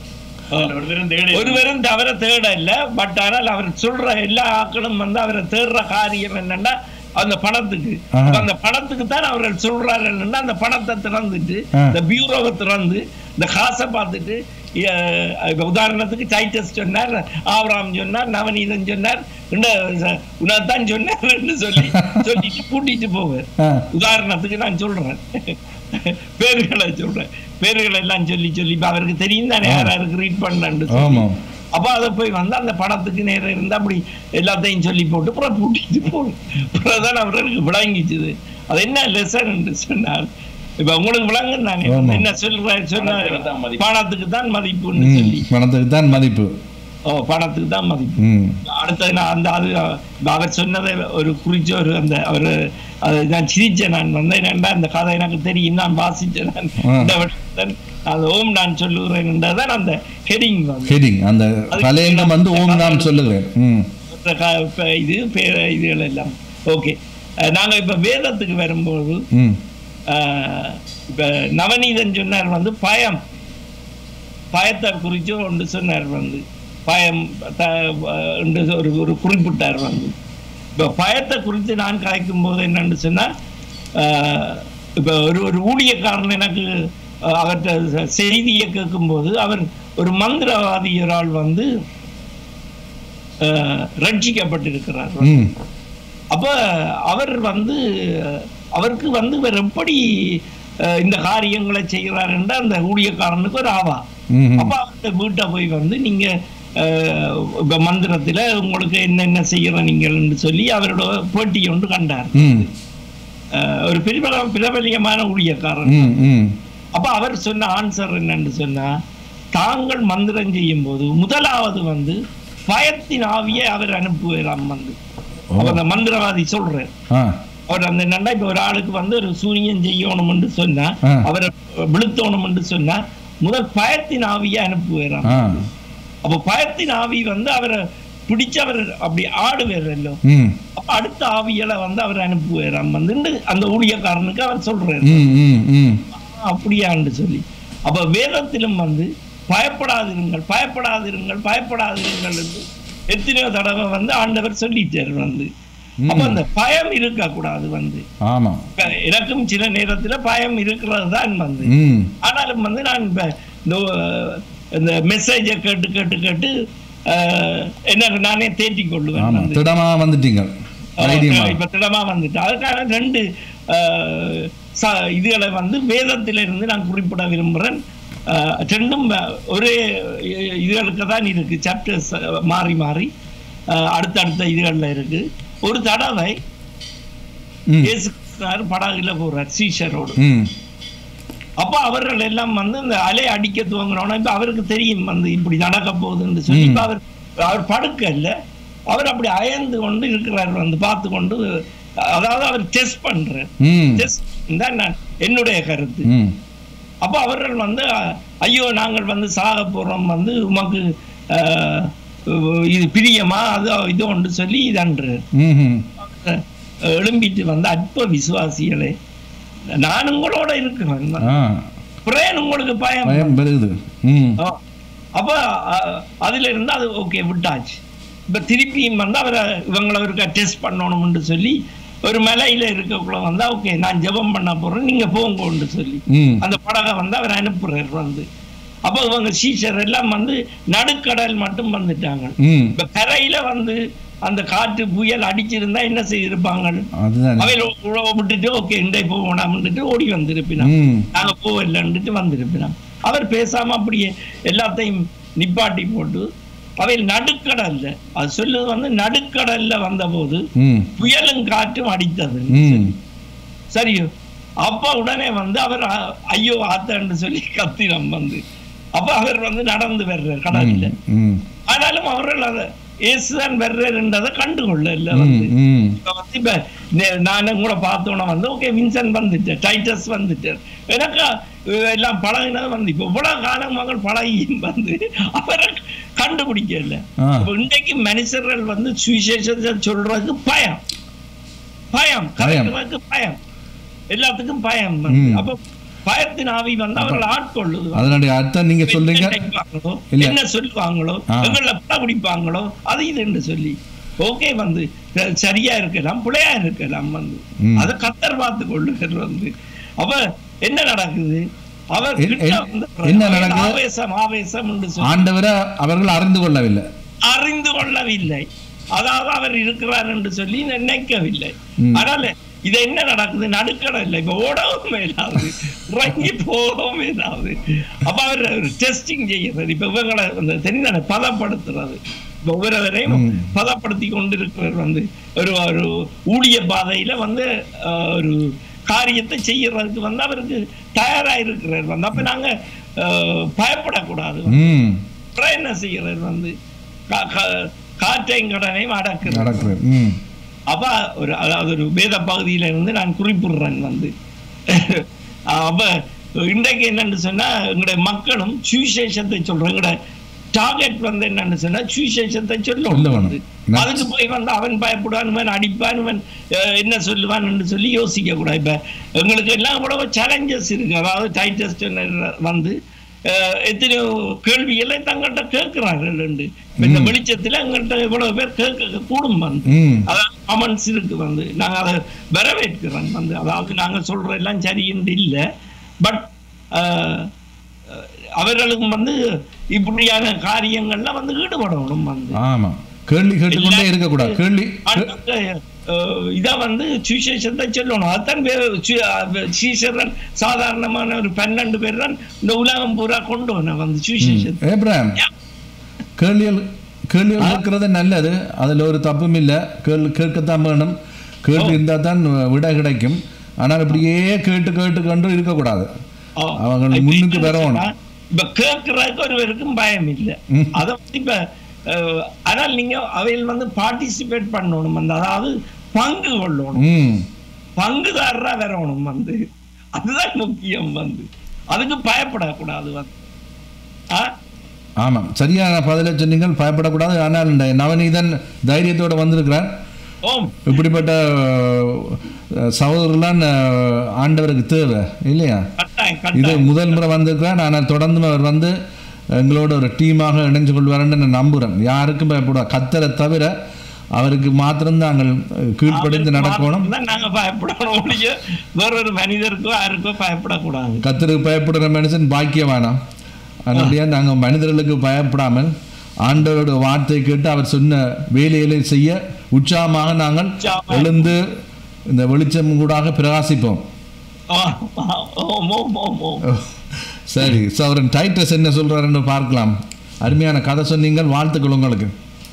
ஒருவரும் தவிர தேட இல்ல பட் ஆனால் அவர் சொல்ற எல்லா ஆக்களும் வந்து அவரை தேடுற காரியம் என்னன்னா அந்த பணத்துக்கு ஆஹா. அப்ப அந்த பணத்துக்கு தான் அவர்கள் சொல்றார்கள் என்னன்னா அந்த பணத்தை திறந்துட்டு ஆ. இந்த பியூரோவை திறந்து இந்த காசை பார்த்துட்டு அஹ், இப்ப உதாரணத்துக்கு டைட்டஸ் சொன்னார் ஆவராம் சொன்னார் நவநீதன் சொன்னார் உனத்தான் சொன்னார் சொல்லி சொல்லிட்டு கூட்டிட்டு போவார் ஆ உதாரணத்துக்கு நான் சொல்றேன் பேர்களை சொல்றேன் பேர்களை எல்லாம் சொல்லி சொல்லி இப்ப அவருக்கு தெரியும் தானே யார் யாருக்கு ரீட் பண்ணு ஆமாம் அப்ப அதை போய் வந்து அந்த பணத்துக்கு நேரம் இருந்தா அப்படி எல்லாத்தையும் சொல்லி போட்டு அப்புறம் பூட்டிட்டு போகணும் அப்புறம்தான் அவருக்கு விளங்கிச்சுது அது என்ன லெசன் என்று சொன்னார் இப்ப உங்களுக்கு விளங்கும் தானே ஆமா. என்ன சொல்ற சொன்ன பணத்துக்கு தான் மதிப்புன்னு ம் சொல்லி பணத்துக்கு தான் மதிப்பு ஓ பணத்துக்கு தான் மதிப்பு ம் அடுத்தது நான் அந்த அது அவர் சொன்னதை ஒரு குறிச்ச ஒரு அந்த அவர் அது நான் சிரிச்சேன் நான் வந்து என்னண்டா அந்த கதை எனக்கு தெரியும் நான் வாசிச்சேன் நான் ஆ. இந்த வருஷத்தன் அது ஓம் நான் சொல்லுகிறேன் என்றதான் அந்த ஹெடிங் வந்து ஹெடிங் அந்த தலையங்கம் வந்து ஓம் நான் சொல்லுகிறேன் ம் மற்ற க- இப்ப இது பேர இதுகள் எல்லாம் ஓகே நாங்க இப்ப வேதத்துக்கு வரும்போது ம் அஹ், இப்ப நவநீதன் சொன்னார் வந்து பயம் பயத்தை குறித்து ஒன்று சொன்னார் வந்து பயம் த- அஹ், என்று ஒரு ஒரு குறிப்பிட்டார் வந்து இப்ப பயத்தை குறித்து நான் கலைக்கும் போது என்னன்னு சொன்னா அஹ், இப்ப ஒரு ஒரு ஊழியக்காரன் எனக்கு அஹ், அவர்ட்ட செ- செய்தியை கேட்கும்போது அவர் ஒரு மந்திரவாதி ஒரு ஆள் வந்து அஹ், ரட்சிக்கப்பட்டிருக்கிறார் ம் அப்ப அவர் வந்து அவருக்கு வந்து இவர் எப்படி அஹ், இந்த காரியங்களை செய்கிறார் என்ற அந்த ஊழியக்காரனுக்கு ஒரு ஆவா ம் அப்ப அவர்கிட்ட வீட்டை போய் வந்து நீங்க அஹ், இப்ப மந்திரத்துல உங்களுக்கு என்னென்ன செய்யற நீங்கள்னு சொல்லி அவரோட பேட்டி ஒன்று கண்டார் ம் அஹ், ஒரு பிரபல பிரபலியமான ஊழியக்காரன் ம் ம் அப்ப அவர் சொன்ன ஆன்சர் என்னன்னு சொன்னா தாங்கள் மந்திரம் செய்யும் போது முதலாவது வந்து பயத்தின் ஆவியை அவர் அனுப்புகிறார் வந்து அப்ப அந்த மந்திரவாதி சொல்றேன் ஆ அவர் அந்த நண்டா இப்ப ஒரு ஆளுக்கு வந்து ஒரு சூரியன் செய்யணும்னு சொன்னா ஆ. அவரை விழுத்தணும்னு சொன்னா முதல் பயத்தின் ஆவியை அனுப்புவாராம் ஆ அப்ப பயத்தின் ஆவி வந்து அவரை பிடிச்சவர் அப்படி ஆடுவாரല്ലോ ம் அப்ப அடுத்த ஆவியலை வந்து அவர் அனுப்புவாராம் வந்து அந்த ஊழியக்காரனுக்கு அவர் சொல்றாரு ம் ம் ம் அப்படியான்னு சொல்லி அப்ப வேதத்திலும் வந்து பயப்படாதிருங்கள் பயப்படாதிருங்கள் பயப்படாதிருங்கள் என்று எத்தனையோ தடவை வந்து ஆண்டவர் சொல்லிட்டார் வந்து அப்ப அந்த பயம் இருக்க கூடாது வந்து ஆமாம் இப்ப எனக்கும் சில நேரத்துல பயம் இருக்கிறது தான் வந்து ம் ஆனாலும் வந்து நான் இப்ப இந்த இந்த மெசேஜை கேட்டு கேட்டு கேட்டு அஹ், எனக்கு நானே தேற்றிக் கொள்ளுவேன் ஆமாம் வந்து. திடமா வந்துட்டீங்க தைரியமா இப்ப திடமா வந்துட்டு அதுக்கான ரெண்டு அஹ், ச- இதுகளை வந்து வேதத்திலிருந்து நான் குறிப்பிட விரும்புறேன் அஹ், ரெண்டும் வ- ஒரே இ- இதுகளுக்கு தான் இருக்கு சாப்டர்ஸ் மாறி மாறி அஹ், அடுத்தடுத்த இதுகள்ல இருக்கு ஒரு தடவை ம் இயேசு கிறிஸ்துவார் படகுல போறார் சீஷரோடு ம் அப்ப அவர்கள் எல்லாம் வந்து இந்த அலை அடிக்க துவங்கினோன்னா இப்ப அவருக்கு தெரியும் வந்து இப்படி நடக்க போகுதுன்னு சொல்லி இப்ப அவர் அவர் படுக்க இல்ல அவர் அப்படி அயர்ந்து கொண்டு இருக்கிறார் வந்து பார்த்து கொண்டு அதாவது அவர் டெஸ்ட் பண்றார் ம் டெஸ்ட் தான் நான் என்னுடைய கருத்து ம் அப்ப அவர்கள் வந்து அ- ஐயோ நாங்கள் வந்து சாக போறோம் வந்து உமக்கு அஹ், இது பிரியமா அது இது ஒன்று சொல்லி இதன்றார் ம் ம் அஹ், எழும்பிட்டு வந்து அற்ப விசுவாசிகளே நான் உங்களோட இருக்கிறேன் ஆ பிரேன் உங்களுக்கு பயம் பயம் பெருகுது ம் ஆ. அப்ப அ- அதுல இருந்து அது ஓகே விட்டாச்சு இப்ப திருப்பியும் வந்து அவரை இவங்களை ஒருக்கா டெஸ்ட் பண்ணணும்னு சொல்லி ஒரு மலையில இருக்கக்குள்ள வந்தா ஓகே நான் ஜெபம் பண்ண போறேன் நீங்க போங்கன்னு சொல்லி ம் அந்த படகை வந்து அவர் அனுப்புறாரு வந்து அப்ப இவங்க சீஷர் எல்லாம் வந்து நடுக்கடல் மட்டும் வந்துட்டாங்க ம் இப்ப கரையில வந்து அந்த காற்று புயல் அடிச்சிருந்தா என்ன செய்திருப்பாங்க அதுதான் அவையில உழவ விட்டுட்டு ஓகே இண்டை போகணும்னுட்டு ஓடி வந்திருப்பினா ம் நாங்க போவில்லைன்னுட்டு வந்திருப்பினான் அவர் பேசாம அப்படியே எல்லாத்தையும் நிப்பாட்டி போட்டு அவையில் நடுக்கடல்ல அது சொல்லுது வந்து நடுக்கடல்ல வந்தபோது ம் புயலும் காற்றும் அடித்தது ம் சரியோ அப்ப உடனே வந்து அவர் அ- ஐயோ ஆத்தன்னு சொல்லி கத்தினம் வந்து அப்ப அவர் வந்து நடந்து வர்றார் கடல்ல ம் ஆனாலும் அவர்கள் அதை இயேசுதான் வர்றாருன்றதை கண்டுகொள்ள இல்ல ம் வந்து ம் இப்ப வந்து இப்ப நே- நானும் கூட பார்த்தோன்னா வந்து ஓகே வின்சன் வந்துட்டார் டைட்டஸ் வந்துட்டார் எனக்கு அஹ், எல்லாம் பழகினது வந்து இப்ப இவ்வளவு காலம் மகள் பழகியும் வந்து அவரை கண்டுபிடிக்கல ஆ. அப்ப இன்றைக்கு மனுஷர்கள் வந்து சுவிசேஷத்தை சொல்றதுக்கு பயம் பயம் பயம். கரெக்டுக்கு பயம் எல்லாத்துக்கும் பயம் வந்து. ம். அப்ப பயத்தின் ஆவி வந்து அவர்கள் ஆட்கொள்ளுது அதனுடைய அர்த்தம் நீங்க சொல்றீங்க என்ன நினைப்பாங்களோ, இல்ல. என்ன சொல்லுவாங்களோ ஆ. எங்களை பட பிடிப்பாங்களோ அது இதுன்னு சொல்லி ஓகே வந்து அஹ், சரியா இருக்கலாம் பிழையா இருக்கலாம் வந்து ம். அதை கத்தர் பார்த்து கொள்ளுகிறார் வந்து அப்ப என்ன நடக்குது அவர் என்- கிட்ட என்- வந்து என்ன நடக்குது? ஆவேசம் ஆவேசம் என்று சொல்லி ஆண்டவரை அவர்கள் அறிந்து கொள்ளவில்லை அறிந்து கொள்ளவில்லை அதாவது அவர் இருக்கிறார் என்று சொல்லி நினைக்கவில்லை ம். அதனால இது என்ன நடக்குது நடுக்கடல்ல இப்ப ஓடவும் மேலாது இறங்கி போகவும் மேலாது அப்ப அவர் டெஸ்டிங் செய்யறது இப்ப இவங்களை அந்த தெரிந்தானே பதப்படுத்துறது இப்ப ஒவ்வொருவரையும் ம். பதப்படுத்தி கொண்டிருக்கிறவர் வந்து ஒரு ஒரு ஊழிய பாதையில வந்து அஹ், ஒரு காரியத்தை செய்யறதுக்கு வந்து அவருக்கு தயாரா இருக்கிறார் வந்து அப்ப நாங்க அஹ், பயப்படக்கூடாது ம் அப்புறம் என்ன செய்யறது வந்து கா- கா- காற்றையும் கடனையும் அடக்குறது நடக்கிறது ம் அப்ப ஒரு அதாவது ஒரு வேத பகுதியில இருந்து நான் குறிப்பிடுறேன் வந்து அப்ப இன்றைக்கு என்னன்னு சொன்னா எங்களுடைய மக்களும் சுவிசேஷத்தை சொல்றோம் எங்களோட டார்கெட் வந்து என்னன்னு சொன்னா சுவிசேஷத்தை சொல்ல சொல்லணும் வேணும். வந்து. அதுக்கு போய் வந்து அவன் பயப்படுவான் இவன் அடிப்பான் இவன் அஹ், என்ன சொல்லுவான் என்று சொல்லி யோசிக்க கூடாது இப்ப எங்களுக்கு எல்லாம் கூட சேலஞ்சஸ் இருக்கு அதாவது டைட்டஸ் வந்து அஹ், எத்தனையோ கேள்விகளை தங்கள்கிட்ட கேட்கிறார்கள் உண்டு. இப்ப இந்த ம். வெளிச்சத்துல எங்கள்கிட்ட இவ்வளவு பேர் கேட்க கூடும் வந்து ம் அதாவது காமன்ஸ் இருக்கு வந்து நாங்க அதை வரவேற்கிறோம் வந்து அதாவது நாங்க சொல்ற எல்லாம் சரின்னு இல்லை பட் அவர்களுக்கும் வந்து இப்படியான காரியங்கள்ல வந்து ஈடுபடணும் வந்து ஆமா கேள்வி கேட்டுக்கொண்டே இருக்கக்கூடாது கேள்வி அந்த, அஹ், இத வந்து சுவிசேஷத்தை சொல்லணும் அதுதான் வே- சு- அஹ், சீசரன் சாதாரணமான ஒரு பன்னெண்டு பேர் தான் இந்த உலகம் பூரா கொண்டு வந்த வந்து சுவிசேஷத்தை ஏப்ராம் கேள்விகள் கேள்விகள் கேட்கறது நல்லது அதுல ஒரு தப்பும் இல்லை கேள்வி கேட்கத்தான் வேணும் கேள்வி இருந்தால் தான் விட கிடைக்கும் ஆனால் இப்படியே கேட்டு கேட்டு கண்டு இருக்கக்கூடாது ஆ. அவங்கள் இப்ப முன்னுக்கு என்னன்னு வரணும். சொன்னா, இப்ப கேட்கறதுக்கு ஒருவருக்கும் பயம் இல்லை ம். அத வந்து இப்ப அஹ், ஆனால் நீங்க அவையில் வந்து பார்ட்டிசிபேட் பண்ணணும் அந்த அதாவது பங்கு கொள்ளணும் ம் பங்குதாரரா வரணும் வந்து அதுதான் முக்கியம் வந்து அதுக்கு பயப்படக்கூடாது வந்து ஆ? ஆமாம் சரியான பதிலை சொன்னீங்கள் பயப்படக்கூடாது ஆனால் இந்த நவநீதன் தைரியத்தோட வந்திருக்கிறார் ஓம் இப்படிப்பட்ட அஹ், சகோதரர்லாம் அஹ், ஆண்டவருக்கு தேவை இல்லையா கட்டாயம் இது கட்டாயம் முதல் முறை வந்திருக்கிறார் ஆனால் தொடர்ந்து அவர் வந்து எங்களோட ஒரு டீமாக இணைஞ்சு கொள்வாருன்னு நான் நம்புகிறேன் யாருக்கும் பயப்படாது கத்தரை தவிர அவருக்கு மாத்திரம் நாங்கள் கீழ்ப்படிந்து நடக்கணும் தான் நாங்க பயப்படணும் ஒழிய வேறொரு மனிதருக்கோ யாருக்கோ பயப்படக்கூடாது கத்தருக்கு பயப்படுற மனுஷன் பாக்கியவானாம் அதனுடைய நாங்கள் மனிதர்களுக்கு பயப்படாமல் ஆண்டவரோட வார்த்தை கேட்டு அவர் சொன்ன வேலைகளை செய்ய உற்சாகமாக நாங்கள் உற்சாகமாக. எழுந்து இந்த வெளிச்சம் கூடாக பிரகாசிப்போம் ஆ, ஆ, ஓம் ஓம் ஓம் ஓம் சரி ஸோ அவரின் டைட்டஸ் என்ன சொல்றாருன்னு பார்க்கலாம் அருமையான கதை சொன்னீங்கள் வாழ்த்துக்கள் உங்களுக்கு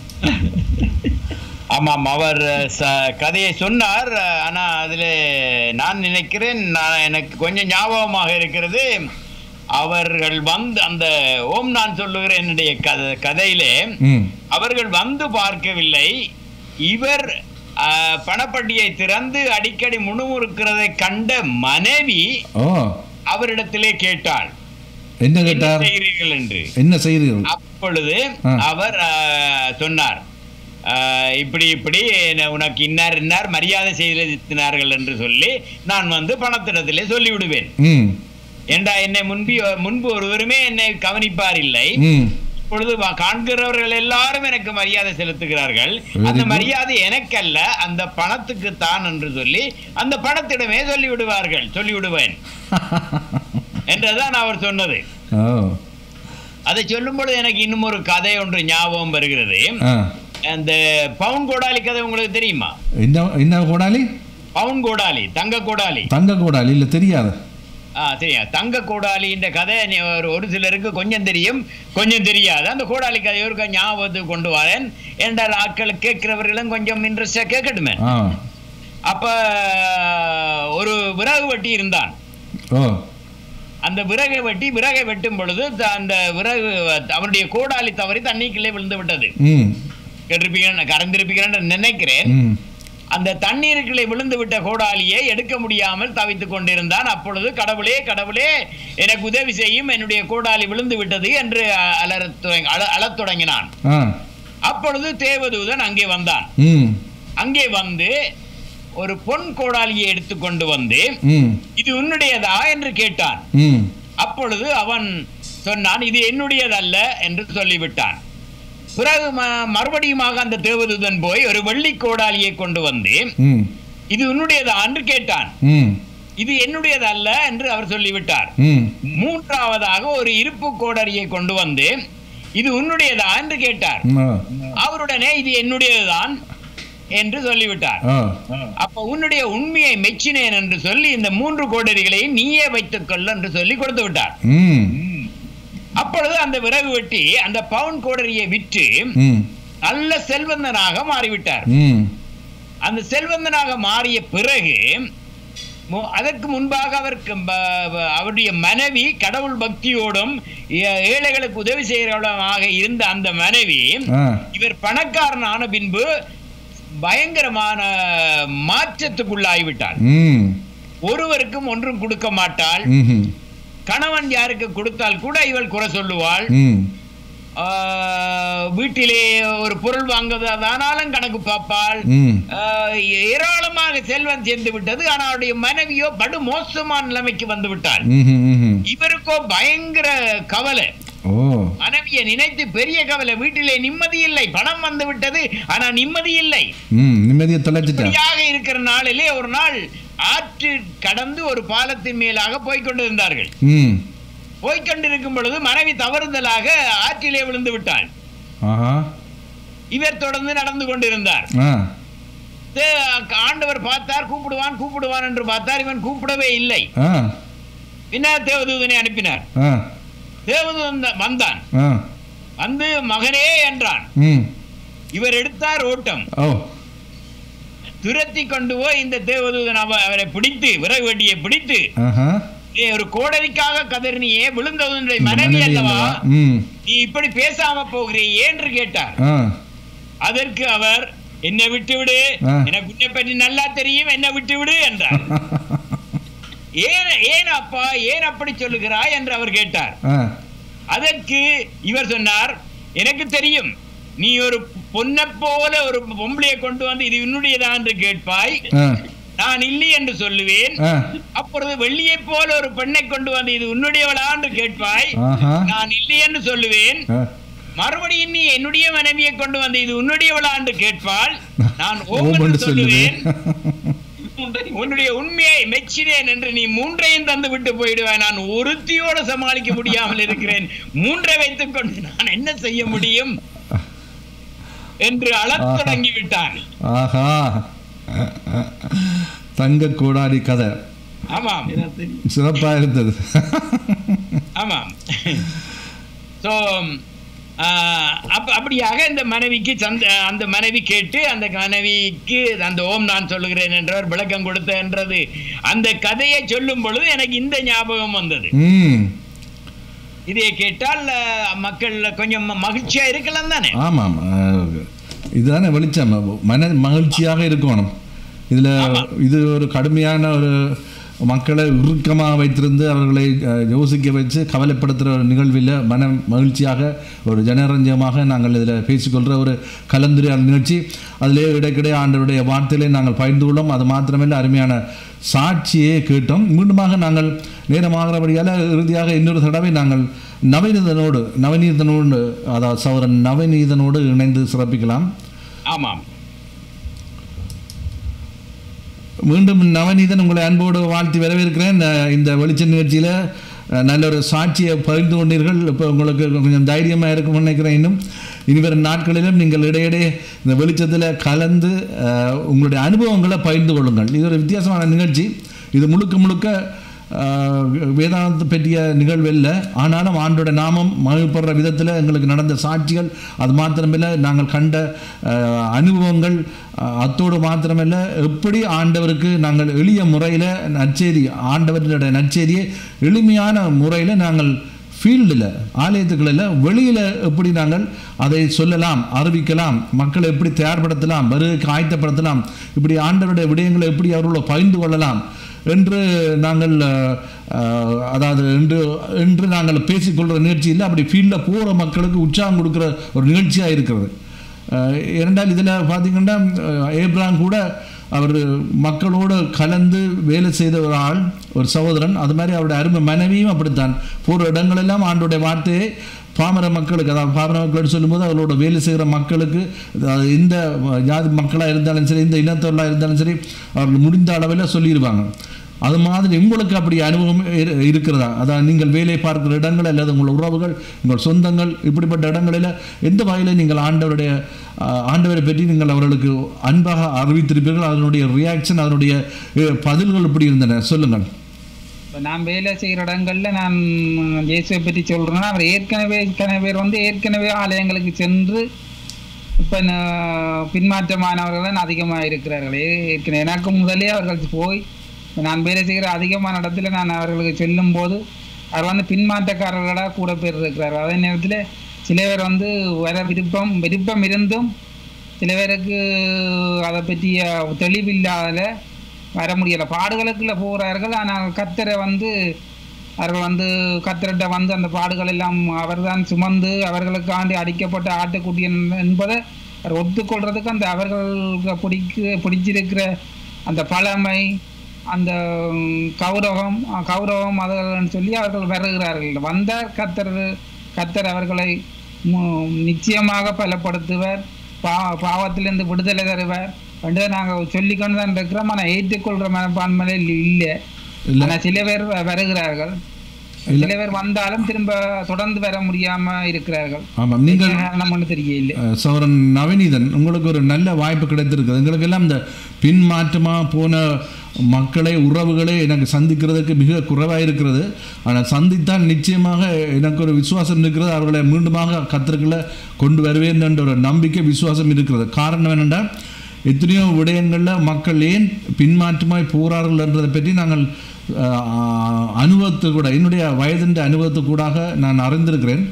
ஆமாம் அவர் ச- கதையை சொன்னார் ஆனா அதுல நான் நினைக்கிறேன் நான் எனக்கு கொஞ்சம் ஞாபகமாக இருக்கிறது அவர்கள் வந்து அந்த ஓம் நான் சொல்லுகிற என்னுடைய கதை கதையிலே ம் அவர்கள் வந்து பார்க்கவில்லை இவர் அஹ், பணப்பட்டியை திறந்து அடிக்கடி முணுமுறுக்கிறதை கண்ட மனைவி ஓ அவரிடத்திலே கேட்டாள் என்ன என்ன கேட்டார் செய்கிறீர்கள் என்று என்ன செய்தீர்கள் அப்பொழுது ஆ. அவர் அஹ், சொன்னார் அஹ், இப்படி இப்படி என்ன- உனக்கு இன்னார் இன்னார் மரியாதை செய்தினார்கள் என்று சொல்லி நான் வந்து பணத்திடத்திலே சொல்லிவிடுவேன் ம் ஏண்டா என்னை முன்பி முன்பு ஒருவருமே என்னை கவனிப்பார் இல்லை ம் இப்பொழுது வா- காண்கிறவர்கள் எல்லாரும் எனக்கு மரியாதை செலுத்துகிறார்கள் Very அந்த good. மரியாதை எனக்கல்ல அந்த பணத்துக்கு தான் என்று சொல்லி அந்த பணத்திடமே சொல்லி விடுவார்கள் சொல்லி விடுவேன் என்றுதான் அவர் சொன்னது ஓ அதை சொல்லும் பொழுது எனக்கு இன்னும் ஒரு கதை ஒன்று ஞாபகம் வருகிறது ஆ அந்த பவுன் கோடாலி கதை உங்களுக்கு தெரியுமா என்ன என்ன கூடாலி பவுன் கோடாலி தங்க கோடாலி தங்க கூடாலி இல்லை தெரியாது ஆ தெரியும் தங்க கோடாலின்ற கதை நீ- ஒரு ஒரு சிலருக்கு கொஞ்சம் தெரியும் கொஞ்சம் தெரியாது அந்த கோடாலி கதை ஒரு ஞாபகத்துக்கு கொண்டு வரேன் என்றால் ஆட்கள் கேட்கிறவர்களும் கொஞ்சம் இன்ட்ரெஸ்டா கேட்கட்டுமே ஆ அப்ப ஒரு விறகு வெட்டி இருந்தான் ஓ அந்த விறகை வெட்டி விறகை வெட்டும் பொழுது த- அந்த விறகு அவனுடைய கோடாலி தவறி தண்ணிக்குள்ளே விழுந்து விட்டது ம் கேட்டிருப்பீங்க கறந்திருப்பீங்கன்னு நினைக்கிறேன் ம் அந்த தண்ணீருக்குள்ளே விழுந்து விட்ட கோடாலியை எடுக்க முடியாமல் தவித்துக் கொண்டிருந்தான் அப்பொழுது கடவுளே கடவுளே எனக்கு உதவி செய்யும் என்னுடைய கோடாலி விழுந்து விட்டது என்று அ- அலறத் தொடங்கி- அழ- அழத் தொடங்கினான் ஆ அப்பொழுது தேவதூதன் அங்கே வந்தான் ம் அங்கே வந்து ஒரு பொன் கோடாலியை எடுத்துக்கொண்டு வந்து ம் இது உன்னுடையதா என்று கேட்டான் ம் அப்பொழுது அவன் சொன்னான் இது என்னுடையதல்ல என்று சொல்லிவிட்டான் பிறகு ம- மறுபடியுமாக அந்த தேவதூதன் போய் ஒரு வெள்ளி கோடாலியை கொண்டு வந்து ம் இது உன்னுடையதா என்று கேட்டான் ம் இது என்னுடையது அல்ல என்று அவர் சொல்லிவிட்டார் ம் மூன்றாவதாக ஒரு இருப்பு கோடரியை கொண்டு வந்து இது உன்னுடையதா என்று கேட்டார் ம் ஆ அவருடனே இது என்னுடையதுதான் என்று சொல்லிவிட்டார் ஆ அப்ப உன்னுடைய உண்மையை மெச்சினேன் என்று சொல்லி இந்த மூன்று கோடரிகளை நீயே வைத்துக் கொள் என்று சொல்லி கொடுத்து விட்டார் ம் அப்பொழுது அந்த விறகு வெட்டி அந்த பவுன் கோடரியை விற்று ம் நல்ல செல்வந்தனாக மாறிவிட்டார் ம் அந்த செல்வந்தனாக மாறிய பிறகு மு- அதற்கு முன்பாக அவருக்கு ப- ப- அவருடைய மனைவி கடவுள் பக்தியோடும் ஏ- ஏழைகளுக்கு உதவி செய்கிறவளமாக இருந்த அந்த மனைவி ஆ இவர் பணக்காரனான பின்பு பயங்கரமான மாற்றத்துக்குள்ளாகிவிட்டாள் ம் ஒருவருக்கும் ஒன்றும் கொடுக்க மாட்டாள் ம் கணவன் யாருக்கு கொடுத்தால் கூட இவள் குறை சொல்லுவாள் ம் ஆஹ், வீட்டிலே ஒரு பொருள் வாங்குவதானாலும் கணக்கு பார்ப்பாள் ம் ஆஹ், ஏராளமாக செல்வம் சேர்ந்து விட்டது ஆனால் அவருடைய மனைவியோ படு மோசமான நிலைமைக்கு வந்து விட்டாள் ம் ம் இவருக்கோ பயங்கர கவலை ஓ மனைவியை நினைத்து பெரிய கவலை வீட்டிலே நிம்மதி இல்லை பணம் வந்து விட்டது ஆனா நிம்மதி இல்லை ம் நிம்மதியை தொலைச்சிட்டா இப்படியாக இருக்கிற நாளிலே ஒரு நாள் ஆற்று கடந்து ஒரு பாலத்தின் மேலாக போய்க்கொண்டிருந்தார்கள் ம் போய்க்கொண்டிருக்கும் பொழுது மனைவி தவறுதலாக ஆற்றிலே விழுந்து விட்டாள் ஆஹா இவர் தொடர்ந்து நடந்து கொண்டிருந்தார் ஆ தே- ஆண்டவர் பார்த்தார் கூப்பிடுவான் கூப்பிடுவான் என்று பார்த்தார் இவன் கூப்பிடவே இல்லை ஆ பின்னர் தேவதூதனை அனுப்பினார் ஆ தேவதூதன் த- வந்தான் ஆ வந்து மகனே என்றான் ம் இவர் எடுத்தார் ஓட்டம் ஓ துரத்தி கொண்டு போய் இந்த தேவதூதன் அவ- அவரை பிடித்து விறகு வெட்டியை பிடித்து ஆஹா "நீ ஒரு கோடரிக்காக கதறினியே விழுந்தவனுடைய மனைவி மனைவி அல்லவா அல்லவா? ம் நீ இப்படி பேசாம போகிறே என்று கேட்டார் ஆ அதற்கு அவர் என்னை விட்டு விடு ஆ. எனக்கு உன்னை பற்றி நல்லா தெரியும் என்னை விட்டு விடு என்றார் ஏன் ஏன் அப்பா ஏன் அப்படி சொல்லுகிறாய் என்று அவர் கேட்டார் ஆ அதற்கு இவர் சொன்னார் எனக்கு தெரியும் நீ ஒரு பொன்னை போல ஒரு பொம்பளையை கொண்டு வந்து இது என்னுடையதா என்று கேட்பாய் ஆ நான் இல்லை என்று சொல்லுவேன் ஆ அப்பொழுது வெள்ளியை போல ஒரு பெண்ணை கொண்டு வந்து இது உன்னுடையவளா என்று கேட்பாய் ஆஹா நான் இல்லை என்று சொல்லுவேன் ஆ மறுபடியும் நீ என்னுடைய மனைவியை கொண்டு வந்து இது உன்னுடையவளா என்று கேட்பால் நான் ஓம் ஓம் என்று என்று சொல்லுவேன் சொல்லுவேன் உன்னுடைய உண்மையை மெச்சினேன் என்று நீ மூன்றையும் தந்து விட்டு போயிடுவாய் நான் ஒருத்தியோடு சமாளிக்க முடியாமல் இருக்கிறேன் மூன்றை வைத்துக் கொண்டு நான் என்ன செய்ய முடியும் என்று அழத் ஆஹா. தொடங்கி விட்டான் ஆஹா தங்க கோடாரி கதை ஆமாம் எனக்கு தெரியும் சிறப்பா இருந்தது ஆமாம் ஸோ அப்ப அப்படியாக இந்த மனைவிக்கு சந்த அந்த மனைவி கேட்டு அந்த மனைவிக்கு அந்த ஓம் நான் சொல்லுகிறேன் என்றவர் விளக்கம் கொடுத்த என்றது அந்த கதையை சொல்லும் பொழுது எனக்கு இந்த ஞாபகம் வந்தது ம் இதை கேட்டால் அஹ், மக்கள் கொஞ்சம் மகிழ்ச்சியா இருக்கலாம் தானே ஆமாம் அஹ், இதுதானே வெளிச்சம் மன மகிழ்ச்சியாக இருக்கணும் இதில் இது ஒரு கடுமையான ஒரு மக்களை இறுக்கமாக வைத்திருந்து அவர்களை அஹ், யோசிக்க வச்சு கவலைப்படுத்துகிற ஒரு நிகழ்வில் மன மகிழ்ச்சியாக ஒரு ஜனரஞ்சகமாக நாங்கள் இதில் பேசிக்கொள்கிற ஒரு கலந்துரையாடல் நிகழ்ச்சி அதிலே இடைக்கிடையே ஆண்டவருடைய வார்த்தையிலே நாங்கள் பகிர்ந்து கொள்ளோம் அது மாத்திரமல்ல அருமையான சாட்சியே கேட்டோம் மீண்டுமாக நாங்கள் நேரமாகிறபடியால் இறுதியாக இன்னொரு தடவை நாங்கள் நவநீதனோடு நவநீதனோடு அதாவது சௌரன் நவநீதனோடு இணைந்து சிறப்பிக்கலாம் ஆமாம் மீண்டும் நவநீதன் உங்களை அன்போடு வாழ்த்தி வரவேற்கிறேன் அஹ் இந்த வெளிச்ச நிகழ்ச்சியில் அஹ், நல்ல ஒரு சாட்சியை பகிர்ந்து கொண்டீர்கள் இப்போ உங்களுக்கு கொஞ்சம் தைரியமாக இருக்கும்னு நினைக்கிறேன் இன்னும் இனி வரும் நாட்களிலும் நீங்கள் இடையிடையே இந்த வெளிச்சத்தில் கலந்து அஹ், உங்களுடைய அனுபவங்களை பகிர்ந்து கொள்ளுங்கள் இது ஒரு வித்தியாசமான நிகழ்ச்சி இது முழுக்க முழுக்க அஹ், வேதாந்தத்தை பற்றிய நிகழ்வு இல்லை ஆனாலும் ஆண்டோட நாமம் மகிழ்ப்படுற விதத்தில் எங்களுக்கு நடந்த சாட்சிகள் அது மாத்திரமில்லை நாங்கள் கண்ட அஹ், அனுபவங்கள் அஹ், அத்தோடு மாத்திரமில்லை எப்படி ஆண்டவருக்கு நாங்கள் எளிய முறையில் நற்செய்தி ஆண்டவர்களுடைய நற்செய்தியை எளிமையான முறையில் நாங்கள் ஃபீல்டில் ஆலயத்துக்களில் வெளியில் எப்படி நாங்கள் அதை சொல்லலாம் அறிவிக்கலாம் மக்களை எப்படி தயார்படுத்தலாம் வருகைக்கு ஆயத்தப்படுத்தலாம் இப்படி ஆண்டவருடைய விடயங்களை எப்படி அவர்களோட பகிர்ந்து கொள்ளலாம் என்று நாங்கள் அஹ், அஹ், அதாவது என்று என்று நாங்கள் பேசிக்கொள்கிற நிகழ்ச்சி இல்லை அப்படி ஃபீல்டில் போகிற மக்களுக்கு உற்சாகம் கொடுக்குற ஒரு நிகழ்ச்சியாக இருக்கிறது அஹ், ஏனென்றால் இதில் பார்த்தீங்கன்னா அஹ், ஏப்ராம் கூட அவர் மக்களோடு கலந்து வேலை செய்த ஒரு ஆள் ஒரு சகோதரன் அது மாதிரி அவருடைய அருமை மனைவியும் அப்படித்தான் போகிற இடங்களெல்லாம் ஆண்டுடைய வார்த்தையை பாமர மக்களுக்கு அதாவது பாமர மக்கள் சொல்லும்போது அவர்களோட வேலை செய்கிற மக்களுக்கு அதாவது எந்த ஜாதி மக்களாக இருந்தாலும் சரி இந்த இனத்தவர்களாக இருந்தாலும் சரி அவர்கள் முடிந்த அளவில் சொல்லிடுவாங்க அது மாதிரி உங்களுக்கு அப்படி அனுபவம் இரு- இருக்கிறதா அதான் நீங்கள் வேலை பார்க்கிற இடங்கள் அல்லது உங்கள் உறவுகள் உங்கள் சொந்தங்கள் இப்படிப்பட்ட இடங்களில் எந்த வகையில் நீங்கள் ஆண்டவருடைய ஆஹ், ஆண்டவரை பற்றி நீங்கள் அவர்களுக்கு அன்பாக அறிவித்திருப்பீர்கள் அதனுடைய ரியாக்ஷன் அதனுடைய அஹ், பதில்கள் இப்படி இருந்தன சொல்லுங்கள் இப்போ நான் வேலை செய்கிற இடங்கள்ல நான் இயேசுவை பற்றி சொல்கிறேன்னா அவர் ஏற்கனவே இத்தனை பேர் வந்து ஏற்கனவே ஆலயங்களுக்கு சென்று இப்போ பின்மாற்றமானவர்கள் தான் அதிகமாக இருக்கிறார்கள் ஏ- ஏற்கனவே எனக்கு முதலே அவர்கள் போய் இப்ப நான் வேலை செய்கிற அதிகமான இடத்துல நான் அவர்களுக்கு சொல்லும்போது அவர் வந்து பின்மாற்றக்காரர்களாக கூட பேர் இருக்கிறார்கள் அதே நேரத்தில் சில பேர் வந்து வர விருப்பம் விருப்பம் இருந்தும் சில பேருக்கு அதை பற்றிய தெளிவில்லாத வர முடியலை பாடுகளுக்குள்ள போகிறார்கள் ஆனால் கத்தரை வந்து அவர்கள் வந்து கத்தர்கிட்ட வந்து அந்த பாடுகள் எல்லாம் அவர்தான் சுமந்து அவர்களுக்காண்டி அடிக்கப்பட்ட ஆட்டுக்குட்டி என்- என்பதை அவர் ஒத்துக்கொள்றதுக்கு அந்த அவர்களுக்கு பிடிக்க பிடிச்சிருக்கிற அந்த பழமை அந்த ம், கௌரவம் அஹ், கௌரவம் அதுன்னு சொல்லி அவர்கள் வருகிறார்கள் வந்த கத்தர் கத்தர் அவர்களை மு- நிச்சயமாக பலப்படுத்துவர் பா பாவத்திலிருந்து விடுதலை தருவார் என்று நாங்கள் சொல்லிக்கொண்டு தான் இருக்கிறோம் ஆனால் ஏற்றுக்கொள்கிற மனப்பான்மையில் இல்லை இல்ல. ஆனால் சில பேர் வ- வருகிறார்கள் சில பேர் வந்தாலும் திரும்ப தொடர்ந்து வர முடியாம இருக்கிறார்கள் ஆமாம் நீங்கள் காரணம் ஒன்று தெரியல அஹ், சௌரன் நவநீதன் உங்களுக்கு ஒரு நல்ல வாய்ப்பு கிடைத்திருக்குது எங்களுக்கெல்லாம் இந்த பின்மாற்றமாக போன மக்களை உறவுகளை எனக்கு சந்திக்கிறதுக்கு மிக குறைவாக இருக்கிறது ஆனால் சந்தித்தால் நிச்சயமாக எனக்கு ஒரு விசுவாசம் இருக்கிறது அவர்களை மீண்டுமாக கத்திரக்குள்ள கொண்டு வருவேன் என்ற ஒரு நம்பிக்கை விசுவாசம் இருக்கிறது காரணம் என்னென்றால் எத்தனையோ விடயங்களில் மக்கள் ஏன் பின்மாற்றமாய் போகிறார்கள் என்றதை பற்றி நாங்கள் அஹ், அனுபவத்து கூட என்னுடைய வயதின் அனுபவத்து கூடாக நான் அறிந்திருக்கிறேன்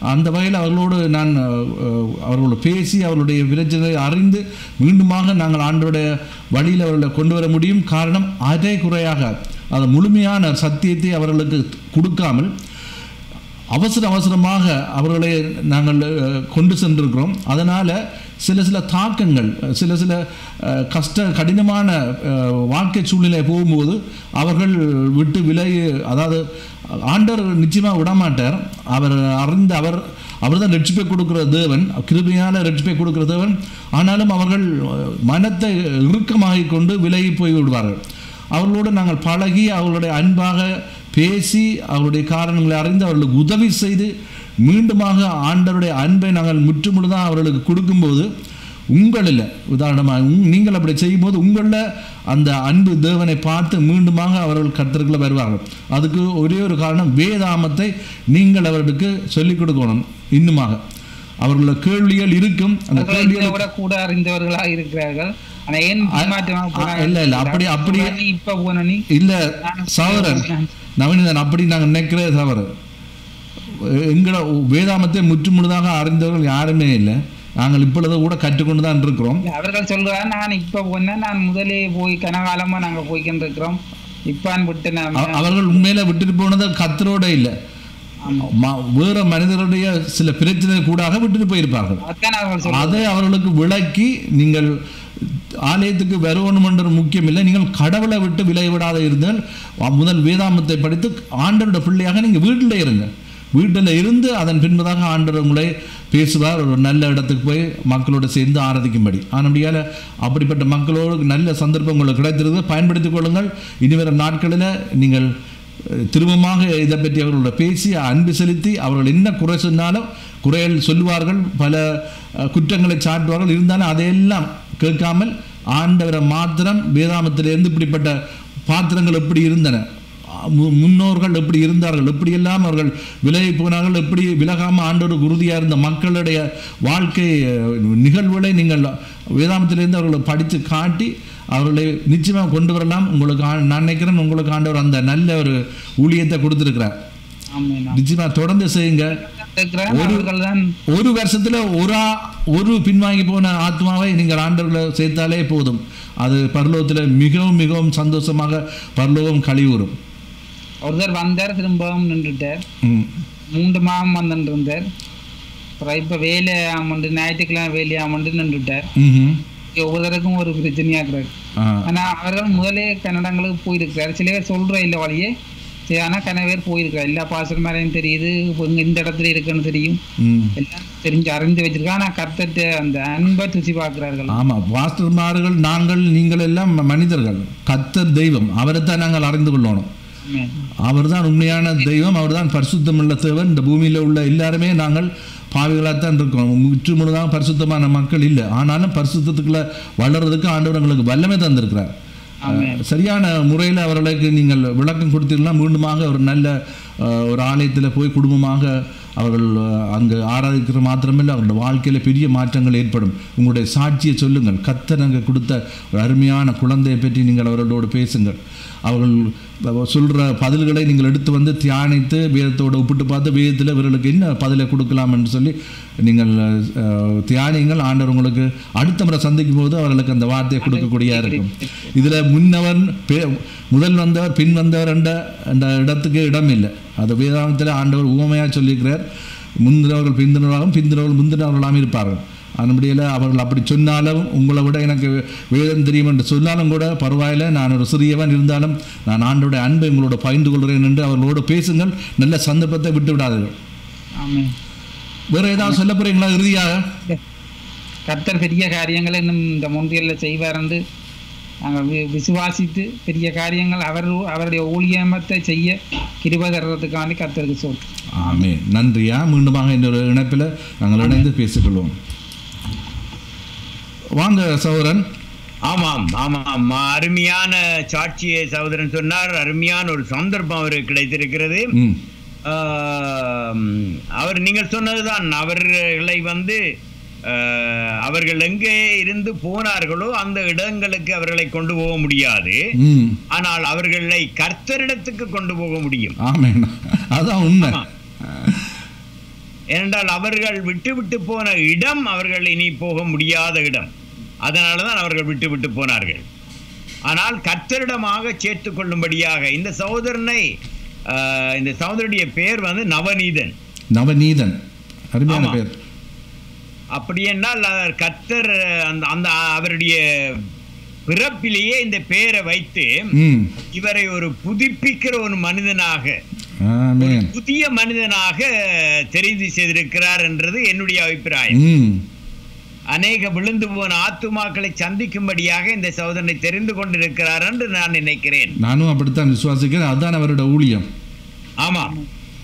அந்த வகையில் அவர்களோடு நான் அஹ், அஹ், அவர்களோடு பேசி அவர்களுடைய பிரச்சனையை அறிந்து மீண்டுமாக நாங்கள் ஆண்டோடைய வழியில் அவர்களை கொண்டு வர முடியும் காரணம் அரை குறையாக அது முழுமையான சத்தியத்தை அவர்களுக்கு கொடுக்காமல் அவசர அவசரமாக அவர்களை நாங்கள் அஹ், கொண்டு சென்றிருக்கிறோம் அதனால் சில சில தாக்கங்கள் சில சில அஹ், கஷ்ட கடினமான அஹ், வாழ்க்கை சூழ்நிலை போகும்போது அவர்கள் விட்டு விலை அதாவது ஆண்டவர் நிச்சயமாக விடமாட்டார் அவர் அறிந்து அவர் அவர் தான் ரட்சிப்பை கொடுக்கிற தேவன் கிருபையான ரட்சிப்பை கொடுக்கிற தேவன் ஆனாலும் அவர்கள் அஹ், மனத்தை இறுக்கமாகி கொண்டு விலகி போய் விடுவார்கள் அவர்களோடு நாங்கள் பழகி அவர்களுடைய அன்பாக பேசி அவருடைய காரணங்களை அறிந்து அவர்களுக்கு உதவி செய்து மீண்டுமாக ஆண்டவருடைய அன்பை நாங்கள் முற்றுமுழுதாக அவர்களுக்கு கொடுக்கும்போது உங்களில் உதாரணமாக உங்- நீங்கள் அப்படி செய்யும்போது உங்களில் அந்த அன்பு தேவனை பார்த்து மீண்டுமாக அவர்கள் கர்த்தர்களை வருவார்கள் அதுக்கு ஒரே ஒரு காரணம் வேதாமத்தை நீங்கள் அவர்களுக்கு சொல்லிக் கொடுக்கணும் இன்னுமாக அவர்களோட கேள்விகள் இருக்கும் அந்த அவர்கள் இதை கேள்விகள் விட கூட அறிந்தவர்களாக இருக்கிறார்கள் ஆனா ஏன் அ- பின்மாற்றமாக அ- போனார்கள்? இல்ல, இல்ல, அப்படி- அப்படி- நீ இப்ப போன நீ இல்ல சவரன் நவீனன் அப்படி நாங்கள் நினைக்கிறே தவறு எங்களோட வேதாமத்தை முற்றுமுழுதாக அறிந்தவர்கள் யாருமே இல்லை நாங்கள் இப்பொழுது கூட கற்றுக்கொண்டு தான் இருக்கிறோம் இல்ல, அவர்கள் சொல்றாங்க நான் இப்ப போனேன் நான் முதலே போய் கனகாலமா நாங்க போய்க்கிட்டு இருக்கிறோம் இப்பான் விட்டு நான் அவ- அவர்கள் உண்மையில விட்டுட்டு போனது கத்தரோட இல்லை ம- வேற மனிதருடைய சில பிரச்சனை கூடாக விட்டுட்டு போயிருப்பார்கள் அதான் அவர்கள் சொல்றாங்க அதை அவர்களுக்கு விளக்கி நீங்கள் ஆலயத்துக்கு வரணும் என்ற முக்கியம் இல்லை நீங்கள் கடவுளை விட்டு விலை விடாத இருந்தால் அ- முதல் வேதாமத்தை படித்து ஆண்டவருடைய பிள்ளையாக நீங்கள் வீட்டில் இருங்க வீட்டில் இருந்து அதன் பின்பதாக ஆண்டவர் உங்களை பேசுவார் ஒரு நல்ல இடத்துக்கு போய் மக்களோடு சேர்ந்து ஆராதிக்கும்படி ஆனபடியால் அப்படிப்பட்ட மக்களோடு நல்ல சந்தர்ப்பம் உங்களுக்கு கிடைத்திருக்கு பயன்படுத்திக் கொள்ளுங்கள் இனி வரும் நாட்களில் நீங்கள் அஹ், திரும்பமாக இதை பற்றி அவர்களோட பேசி அன்பு செலுத்தி அவர்கள் என்ன குறை சொன்னாலும் குறைகள் சொல்லுவார்கள் பல அஹ், குற்றங்களை சாட்டுவார்கள் இருந்தாலும் அதையெல்லாம் கேட்காமல் ஆண்டவரை மாத்திரம் வேதாமத்திலிருந்து இப்படிப்பட்ட பாத்திரங்கள் எப்படி இருந்தன மு- முன்னோர்கள் எப்படி இருந்தார்கள் எப்படியெல்லாம் அவர்கள் விலகி போனார்கள் எப்படி விலகாமல் ஆண்டோருக்கு உறுதியாக இருந்த மக்களுடைய வாழ்க்கை அஹ், நிகழ்வுகளை நீங்கள் வேதாமத்திலிருந்து அவர்களை படித்து காட்டி அவர்களை நிச்சயமாக கொண்டு வரலாம் உங்களுக்கு ஆ- நான் நினைக்கிறேன் உங்களுக்கு ஆண்டவர் அந்த நல்ல ஒரு ஊழியத்தை கொடுத்துருக்கிறார் ஆமென். நிச்சயமாக தொடர்ந்து செய்யுங்க இருக்கிறேன் அவர்கள் தான் ஒரு வருஷத்துல ஒரு ஆ- ஒரு பின்வாங்கி போன ஆத்மாவை நீங்கள் ஆண்டவர்களை சேர்த்தாலே போதும் அது பரலோகத்தில் மிகவும் மிகவும் சந்தோஷமாக பரலோகம் கழிவுறும் ஒருத்தர் வந்தார் திரும்பவும் நின்றுட்டார் ம். மூன்று மாதம் வந்துட்டு இருந்தார் அப்புறம் இப்ப வேலை ஆமண்டு ஞாயிற்றுக்கிழமை வேலை ஆமண்டு நின்றுட்டார் ம்ஹும். ஒவ்வொருத்தருக்கும் ஒரு பிரச்சனையா இருக்கிறார் ஆ. ஆனா அவர்கள் முதலே கன்னடங்களுக்கு போயிருக்கிறார் சில பேர் சொல்ற இல்ல வழியே சரி ஆனா கன பேர் போயிருக்காரு எல்லா பாசல் மேலையும் தெரியுது இப்ப இங்க இந்த இடத்துல இருக்குன்னு தெரியும் ம். எல்லாம் தெரிஞ்சு அறிந்து வச்சிருக்கா ஆனா கர்த்தர்ட்ட அந்த அன்பை துசி பார்க்கிறார்கள் ஆமா பாஸ்டர்மார்கள் நாங்கள் நீங்கள் எல்லாம் மனிதர்கள் கத்தர் தெய்வம் அவரைத்தான் நாங்கள் அறிந்து கொள்ளணும் ஆமென். அவர்தான் உண்மையான தெய்வம் அவர்தான் பரிசுத்தமுள்ள தேவன் இந்த பூமியில் உள்ள எல்லாருமே நாங்கள் பாவிகளாகத்தான் இருக்கோம் முற்று முழுதாக பரிசுத்தமான மக்கள் இல்லை ஆனாலும் பரிசுத்தத்துக்குள்ள வளர்றதுக்கு ஆண்டவர் எங்களுக்கு வல்லமை தந்திருக்கிறார் ஆமென். சரியான முறையில் அவர்களுக்கு நீங்கள் விளக்கம் கொடுத்தீங்கன்னா மீண்டுமாக ஒரு நல்ல அஹ், ஒரு ஆலயத்தில் போய் குடும்பமாக அவர்கள் அஹ், அங்கு ஆராதிக்கிற மாத்திரமில்லை அவருடைய வாழ்க்கையில் பெரிய மாற்றங்கள் ஏற்படும் உங்களுடைய சாட்சியை சொல்லுங்கள் கத்தர் அங்கே கொடுத்த ஒரு அருமையான குழந்தையை பற்றி நீங்கள் அவர்களோடு பேசுங்கள் அவர்கள் சொல்கிற பதில்களை நீங்கள் எடுத்து வந்து தியானித்து வேதத்தோடு ஒப்பிட்டு பார்த்து வேதத்தில் இவர்களுக்கு என்ன பதிலை கொடுக்கலாம் என்று சொல்லி நீங்கள் அஹ், தியானியுங்கள் ஆண்டவர் உங்களுக்கு அடுத்த முறை சந்திக்கும் போது அவர்களுக்கு அந்த வார்த்தையை கொடுக்கக்கூடியா இருக்கும் இதில் முன்னவன் பே- முதல் வந்தவர் பின் வந்தவர் என்ற என்ற இடத்துக்கு இடம் இல்லை அது வேதாந்தத்தில் ஆண்டவர் உவமையாக சொல்லியிருக்கிறார் முந்தினவர்கள் பிந்தினவர்களாகவும் பிந்தினவர்கள் முந்தினவர்களாகவும் இருப்பார்கள் அதன்படியில் அவர்கள் அப்படி சொன்னாலும் உங்களை விட எனக்கு வேதம் தெரியும் என்று சொன்னாலும் கூட பரவாயில்ல நான் ஒரு சிறியவன் இருந்தாலும் நான் ஆண்டோடைய அன்பை உங்களோட பகிர்ந்து கொள்கிறேன் என்று அவர்களோடு பேசுங்கள் நல்ல சந்தர்ப்பத்தை விட்டு விடாதீர்கள் ஆமென். வேற ஏதாவது சொல்ல போறீங்களா இறுதியாக கர்த்தர் பெரிய காரியங்களை இன்னும் இந்த முந்தியல்ல செய்வார் என்று நாங்கள் வி- விசுவாசித்து பெரிய காரியங்கள் அவர் அவருடைய ஊழியமத்தை செய்ய கிருபை தர்றதுக்காண்டி கர்த்தருக்கு சொல் ஆமே நன்றியா மீண்டுமாக இந்த ஒரு இணைப்பில் நாங்கள் இணைந்து பேசிக்கொள்வோம் வாங்க சௌரன் ஆமாம் ஆமாம் அருமையான சாட்சியை சகோதரன் சொன்னார் அருமையான ஒரு சந்தர்ப்பம் அவருக்கு கிடைத்திருக்கிறது ம் ஆம், அவர் நீங்கள் சொன்னதுதான் அவர்களை வந்து ஆஹ், அவர்கள் எங்கே இருந்து போனார்களோ அந்த இடங்களுக்கு அவர்களை கொண்டு போக முடியாது ம் ஆனால் அவர்களை கர்த்தரிடத்துக்கு கொண்டு போக முடியும் ஆமேன் அதான் உண்மை ஏனென்றால் அவர்கள் விட்டு விட்டு போன இடம் அவர்கள் இனி போக முடியாத இடம் அதனால தான் அவர்கள் விட்டு விட்டு போனார்கள் ஆனால் கத்தரிடமாக சேர்த்து கொள்ளும்படியாக இந்த சகோதரனை ஆஹ், இந்த சகோதரனுடைய பேர் வந்து நவநீதன் நவநீதன் அருமையான ஆமா. பேர் அப்படி என்றால் அவர் கர்த்தர் அந்த அந்த அவருடைய பிறப்பிலேயே இந்த பெயரை வைத்து ம் இவரை ஒரு புதுப்பிக்கிற ஒரு மனிதனாக ஆமென் புதிய மனிதனாக தெரிவு செய்திருக்கிறார் என்றது என்னுடைய அபிப்பிராயம் ம் அநேக விழுந்து போன ஆத்துமாக்களை சந்திக்கும்படியாக இந்த சகோதரனை தெரிந்து கொண்டிருக்கிறார் என்று நான் நினைக்கிறேன் நானும் அப்படித்தான் விசுவாசிக்கிறேன் அதுதான் அவரோட ஊழியம் ஆமாம்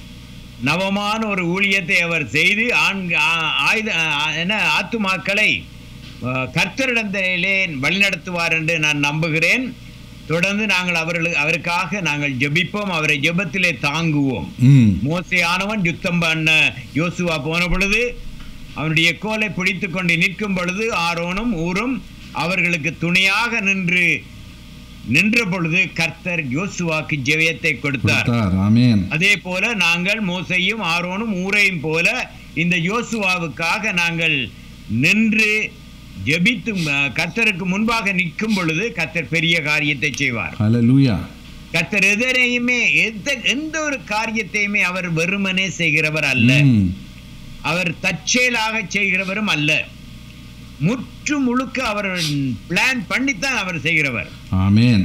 நவமான ஒரு ஊழியத்தை அவர் செய்து ஆண் ஆ- ஆயுத ஆ- என்ன ஆத்துமாக்களை அஹ், கர்த்தரிடத்திலே வழிநடத்துவார் என்று நான் நம்புகிறேன் தொடர்ந்து நாங்கள் அவர்களுக்கு அவருக்காக நாங்கள் ஜெபிப்போம் அவரை ஜெபத்திலே தாங்குவோம் ம் மோசையானவன் யுத்தம் பண்ண யோசுவா போன பொழுது அவனுடைய கோலை பிடித்து கொண்டு நிற்கும் பொழுது ஆரோனும் ஊரும் அவர்களுக்கு துணையாக நின்று நின்ற பொழுது கர்த்தர் யோசுவாக்கு ஜெயத்தை கொடுத்தார் கொடுத்தார் ஆமென் அதே போல நாங்கள் மோசையும் ஆரோனும் ஊரையும் போல இந்த யோசுவாவுக்காக நாங்கள் நின்று ஜெபித்து அஹ், கர்த்தருக்கு முன்பாக நிற்கும் பொழுது கர்த்தர் பெரிய காரியத்தை செய்வார் ஹalleluya கர்த்தர் எதனையுமே எந்த எந்த ஒரு காரியத்தையுமே அவர் வெறுமனே செய்கிறவர் அல்ல ம் அவர் தற்செயலாக செய்கிறவரும் அல்ல முற்று முழுக்க அவர் பிளான் பண்ணித்தான் அவர் செய்கிறவர் ஆமென்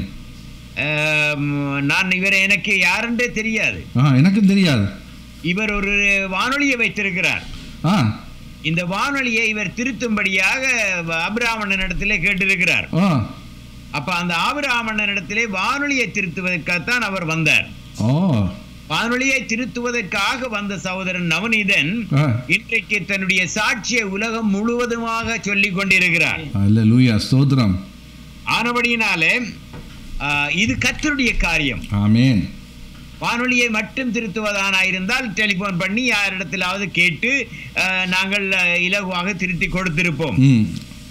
ஆம், நான் இவரை எனக்கு யாருன்றே தெரியாது ஆ எனக்கும் தெரியாது இவர் ஒரு வானொலியை வைத்திருக்கிறார் ஆ இந்த வானொலியை இவர் திருத்தும்படியாக ஆபிராமணனிடத்திலே கேட்டிருக்கிறார் ஆ அப்ப அந்த ஆபிராமணனிடத்திலே வானொலியை திருத்துவதற்காகத்தான் அவர் வந்தார் ஓ வானொலியை திருத்துவதற்காக வந்த சகோதரன் நவநீதன் ஆ இன்றைக்கு தன்னுடைய சாட்சியை உலகம் முழுவதுமாக சொல்லிக் கொண்டிருக்கிறார் ஹalleluya ஸ்தோத்திரம் ஆனபடியினாலே ஆஹ், இது கத்தருடைய காரியம் ஆமென் வானொலியை மட்டும் திருத்துவதானாயிருந்தால் டெலிபோன் பண்ணி யாரிடத்திலாவது கேட்டு ஆஹ், நாங்கள் ஆஹ், இலகுவாக திருத்தி கொடுத்திருப்போம் ம்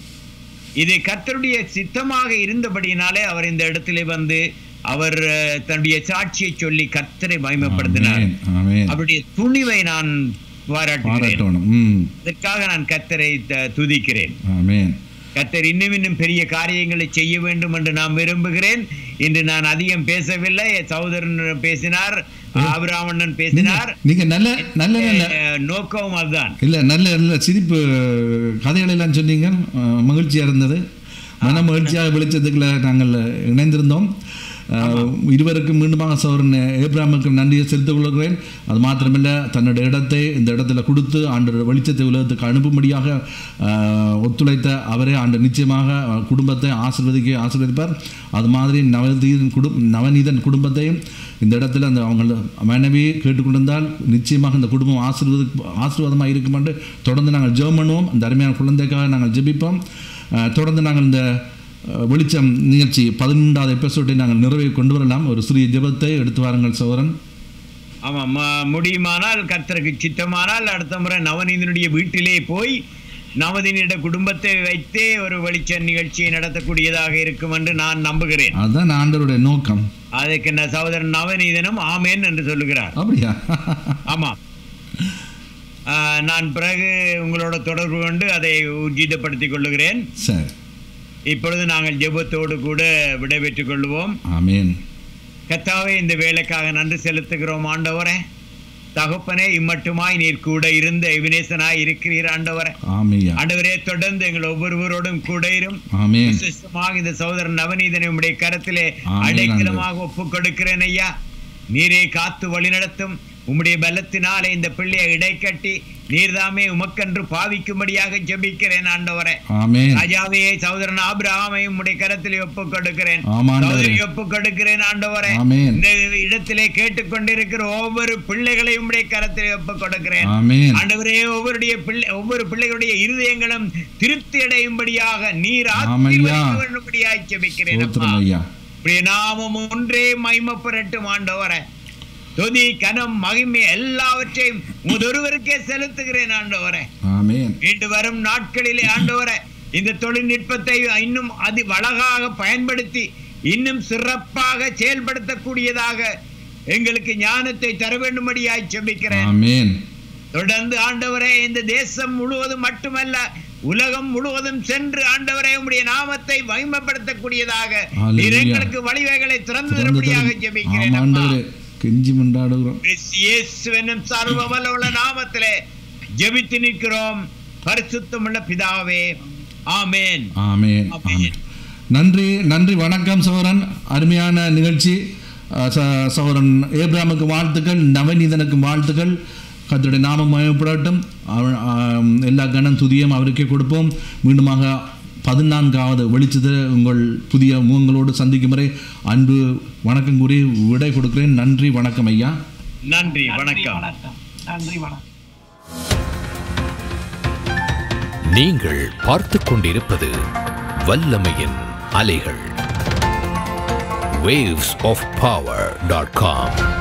இது கர்த்தருடைய சித்தமாக இருந்தபடியினாலே அவர் இந்த இடத்திலே வந்து அவர் ஆஹ், தன்னுடைய சாட்சியை சொல்லி கர்த்தரை மகிமைப்படுத்தினார் ஆமென் ஆமென் அவருடைய துணிவை நான் பாராட்டுகிறேன் பாராட்டணும் ம் அதற்காக நான் கர்த்தரை த- துதிக்கிறேன் ஆமென் கர்த்தர் இன்னும் இன்னும் பெரிய காரியங்களை செய்ய வேண்டும் என்று நான் விரும்புகிறேன் இன்று நான் அதிகம் பேசவில்லை சகோதரன் பேசினார் ஆபிராமணன் பேசினார் நீங்க நல்ல நல்ல நல்ல அஹ், நோக்கம் அதுதான் இல்ல நல்ல நல்ல சிரிப்பு கதைகள் எல்லாம் சொன்னீங்க அஹ், மகிழ்ச்சியா இருந்தது மன மகிழ்ச்சியாக வெளிச்சத்துக்குள்ள நாங்கள் இணைந்திருந்தோம் அஹ், இருவருக்கும் மீண்டுமாக சௌரன் ஏப்ராமுக்கும் நன்றியை செலுத்திக் கொள்கிறேன் அது மாத்திரமில்ல தன்னுடைய இடத்தை இந்த இடத்துல கொடுத்து ஆண்டு வெளிச்சத்தை உலகத்துக்கு அனுப்பும்படியாக அஹ், ஒத்துழைத்த அவரே ஆண்டு நிச்சயமாக அஹ், குடும்பத்தை ஆசீர்வதிக்க ஆசீர்வதிப்பார் அது மாதிரி நவநீதன் குடும் நவநீதன் குடும்பத்தையும் இந்த இடத்துல அந்த அவங்க மனைவி கேட்டுக்கொண்டிருந்தால் நிச்சயமாக இந்த குடும்பம் ஆசீர்வதி ஆசீர்வாதமாக இருக்கும் என்று தொடர்ந்து நாங்கள் ஜெபம் பண்ணுவோம் இந்த அருமையான குழந்தைக்காக நாங்கள் ஜெபிப்போம் அஹ், தொடர்ந்து நாங்கள் இந்த அஹ், வெளிச்சம் நிகழ்ச்சி பதினொன்றாவது எபிசோட்டை நாங்கள் நிறைவேறி கொண்டு வரலாம் ஒரு சிறிய ஜெபத்தை எடுத்து வாருங்கள் சோதரன் ஆமா ம- முடியுமானால் கர்த்தருக்கு சித்தமானால் அடுத்த முறை நவநீதனுடைய வீட்டிலே போய் நவநீத குடும்பத்தை வைத்தே ஒரு வெளிச்ச நிகழ்ச்சியை நடத்தக்கூடியதாக இருக்கும் என்று நான் நம்புகிறேன் அதுதான் ஆண்டவருடைய நோக்கம் அதுக்கு இந்த சகோதரன் நவநீதனும் ஆமேன் என்று சொல்லுகிறார் அப்படியா ஆமா ஆஹ், நான் பிறகு உங்களோட தொடர்பு கொண்டு அதை ஊர்ஜிதப்படுத்திக் கொள்ளுகிறேன் சரி இப்பொழுது நாங்கள் ஜெபத்தோடு கூட விடைபெற்றுக் கொள்வோம் ஆமீன் கத்தாவே இந்த வேலைக்காக நன்றி செலுத்துகிறோம் ஆண்டவரே தகப்பனே இம்மட்டுமாய் நீர் கூட இருந்த எவினேசனாய் இருக்கிறீர் ஆண்டவரே ஆமையா ஆண்டவரே தொடர்ந்து எங்கள் ஒவ்வொருவரோடும் கூட இரும் ஆமீன் விசேஷமாக இந்த சகோதரன் நவநீதனை உம்முடைய கரத்திலே ஆமென், அடைக்கலமாக ஒப்புக் கொடுக்கிறேன் ஐயா நீரே காத்து வழிநடத்தும் உம்முடைய பலத்தினாலே இந்த பிள்ளையை இடைக்கட்டி நீர்தாமே உமக்கென்று பாவிக்கும்படியாக ஜெபிக்கிறேன் ஆண்டவரே ஆமீன் ராஜாவே சகோதரன் ஆபிரகாமை உம்முடைய கரத்திலே ஒப்புக் கொடுக்கிறேன் ஆமா, ஆண்டவரே. சகோதரி ஒப்புக் கொடுக்கிறேன் ஆண்டவரே ஆமென். இந்த இடத்திலே கேட்டுக்கொண்டிருக்கிற ஒவ்வொரு பிள்ளைகளையும் உம்முடைய கரத்திலே ஒப்புக் கொடுக்கிறேன் ஆமீன் ஆண்டவரே ஒவ்வொருடைய பிள்ளை ஒவ்வொரு பிள்ளைகளுடைய இருதயங்களும் திருப்தி அடையும்படியாக நீர் ஆமையா. ஆசீர்வதிக்கும்படியாய் ஜெபிக்கிறேன் அப்பா. ஸ்தோத்திரம் ஐயா உம்முடைய நாமம் ஒன்றே மகிமைப்படட்டும் ஆண்டவரே துதி கனம் மகிமை எல்லாவற்றையும் முதொருவருக்கே செலுத்துகிறேன் ஆண்டவரே ஆமீன் மீண்டு வரும் நாட்களிலே ஆண்டவரே இந்த தொழில்நுட்பத்தை இன்னும் அதி அழகாக பயன்படுத்தி இன்னும் சிறப்பாக செயல்படுத்தக்கூடியதாக எங்களுக்கு ஞானத்தை தர வேண்டும்படியாய் ஜெபிக்கிறேன் ஆமீன் தொடர்ந்து ஆண்டவரே இந்த தேசம் முழுவதும் மட்டுமல்ல உலகம் முழுவதும் சென்று ஆண்டவரே உம்முடைய நாமத்தை மகிமைப்படுத்தக்கூடியதாக Hallelujah. நீர் எங்களுக்கு வழிவகைகளை திறந்து திறந்து தரும்படியாக தரும். ஜெபிக்கிறேன் ஆமாம் அப்பா. ஆண்டவரே கெஞ்சி மன்றாடுகிறோம் கிறிஸ்து இயேசு என்னும் சர்வ வல்லமுள்ள நாமத்திலே ஜெபித்து நிற்கிறோம் பரிசுத்தமுள்ள பிதாவே ஆமென் ஆமென் ஆமென். ஆமென் நன்றி நன்றி வணக்கம் சகோதரன் அருமையான நிகழ்ச்சி அஹ், ச- சகோதரன் ஏப்ராமுக்கு வாழ்த்துக்கள் நவநீதனுக்கு வாழ்த்துக்கள் கர்த்தருடைய நாமம் மயப்படட்டும் அவ- ஆம், எல்லா கணம் துதியும் அவருக்கே கொடுப்போம் மீண்டுமாக பதினான்காவது வெளிச்சது உங்கள் புதிய முகங்களோடு சந்திக்கும் வரை அன்பு வணக்கம் கூறி விடை கொடுக்கிறேன் நன்றி வணக்கம் ஐயா நன்றி நன்றி வணக்கம் வணக்கம் நன்றி வணக்கம் நீங்கள் பார்த்துக் கொண்டிருப்பது வல்லமையின் அலைகள் waves of power.com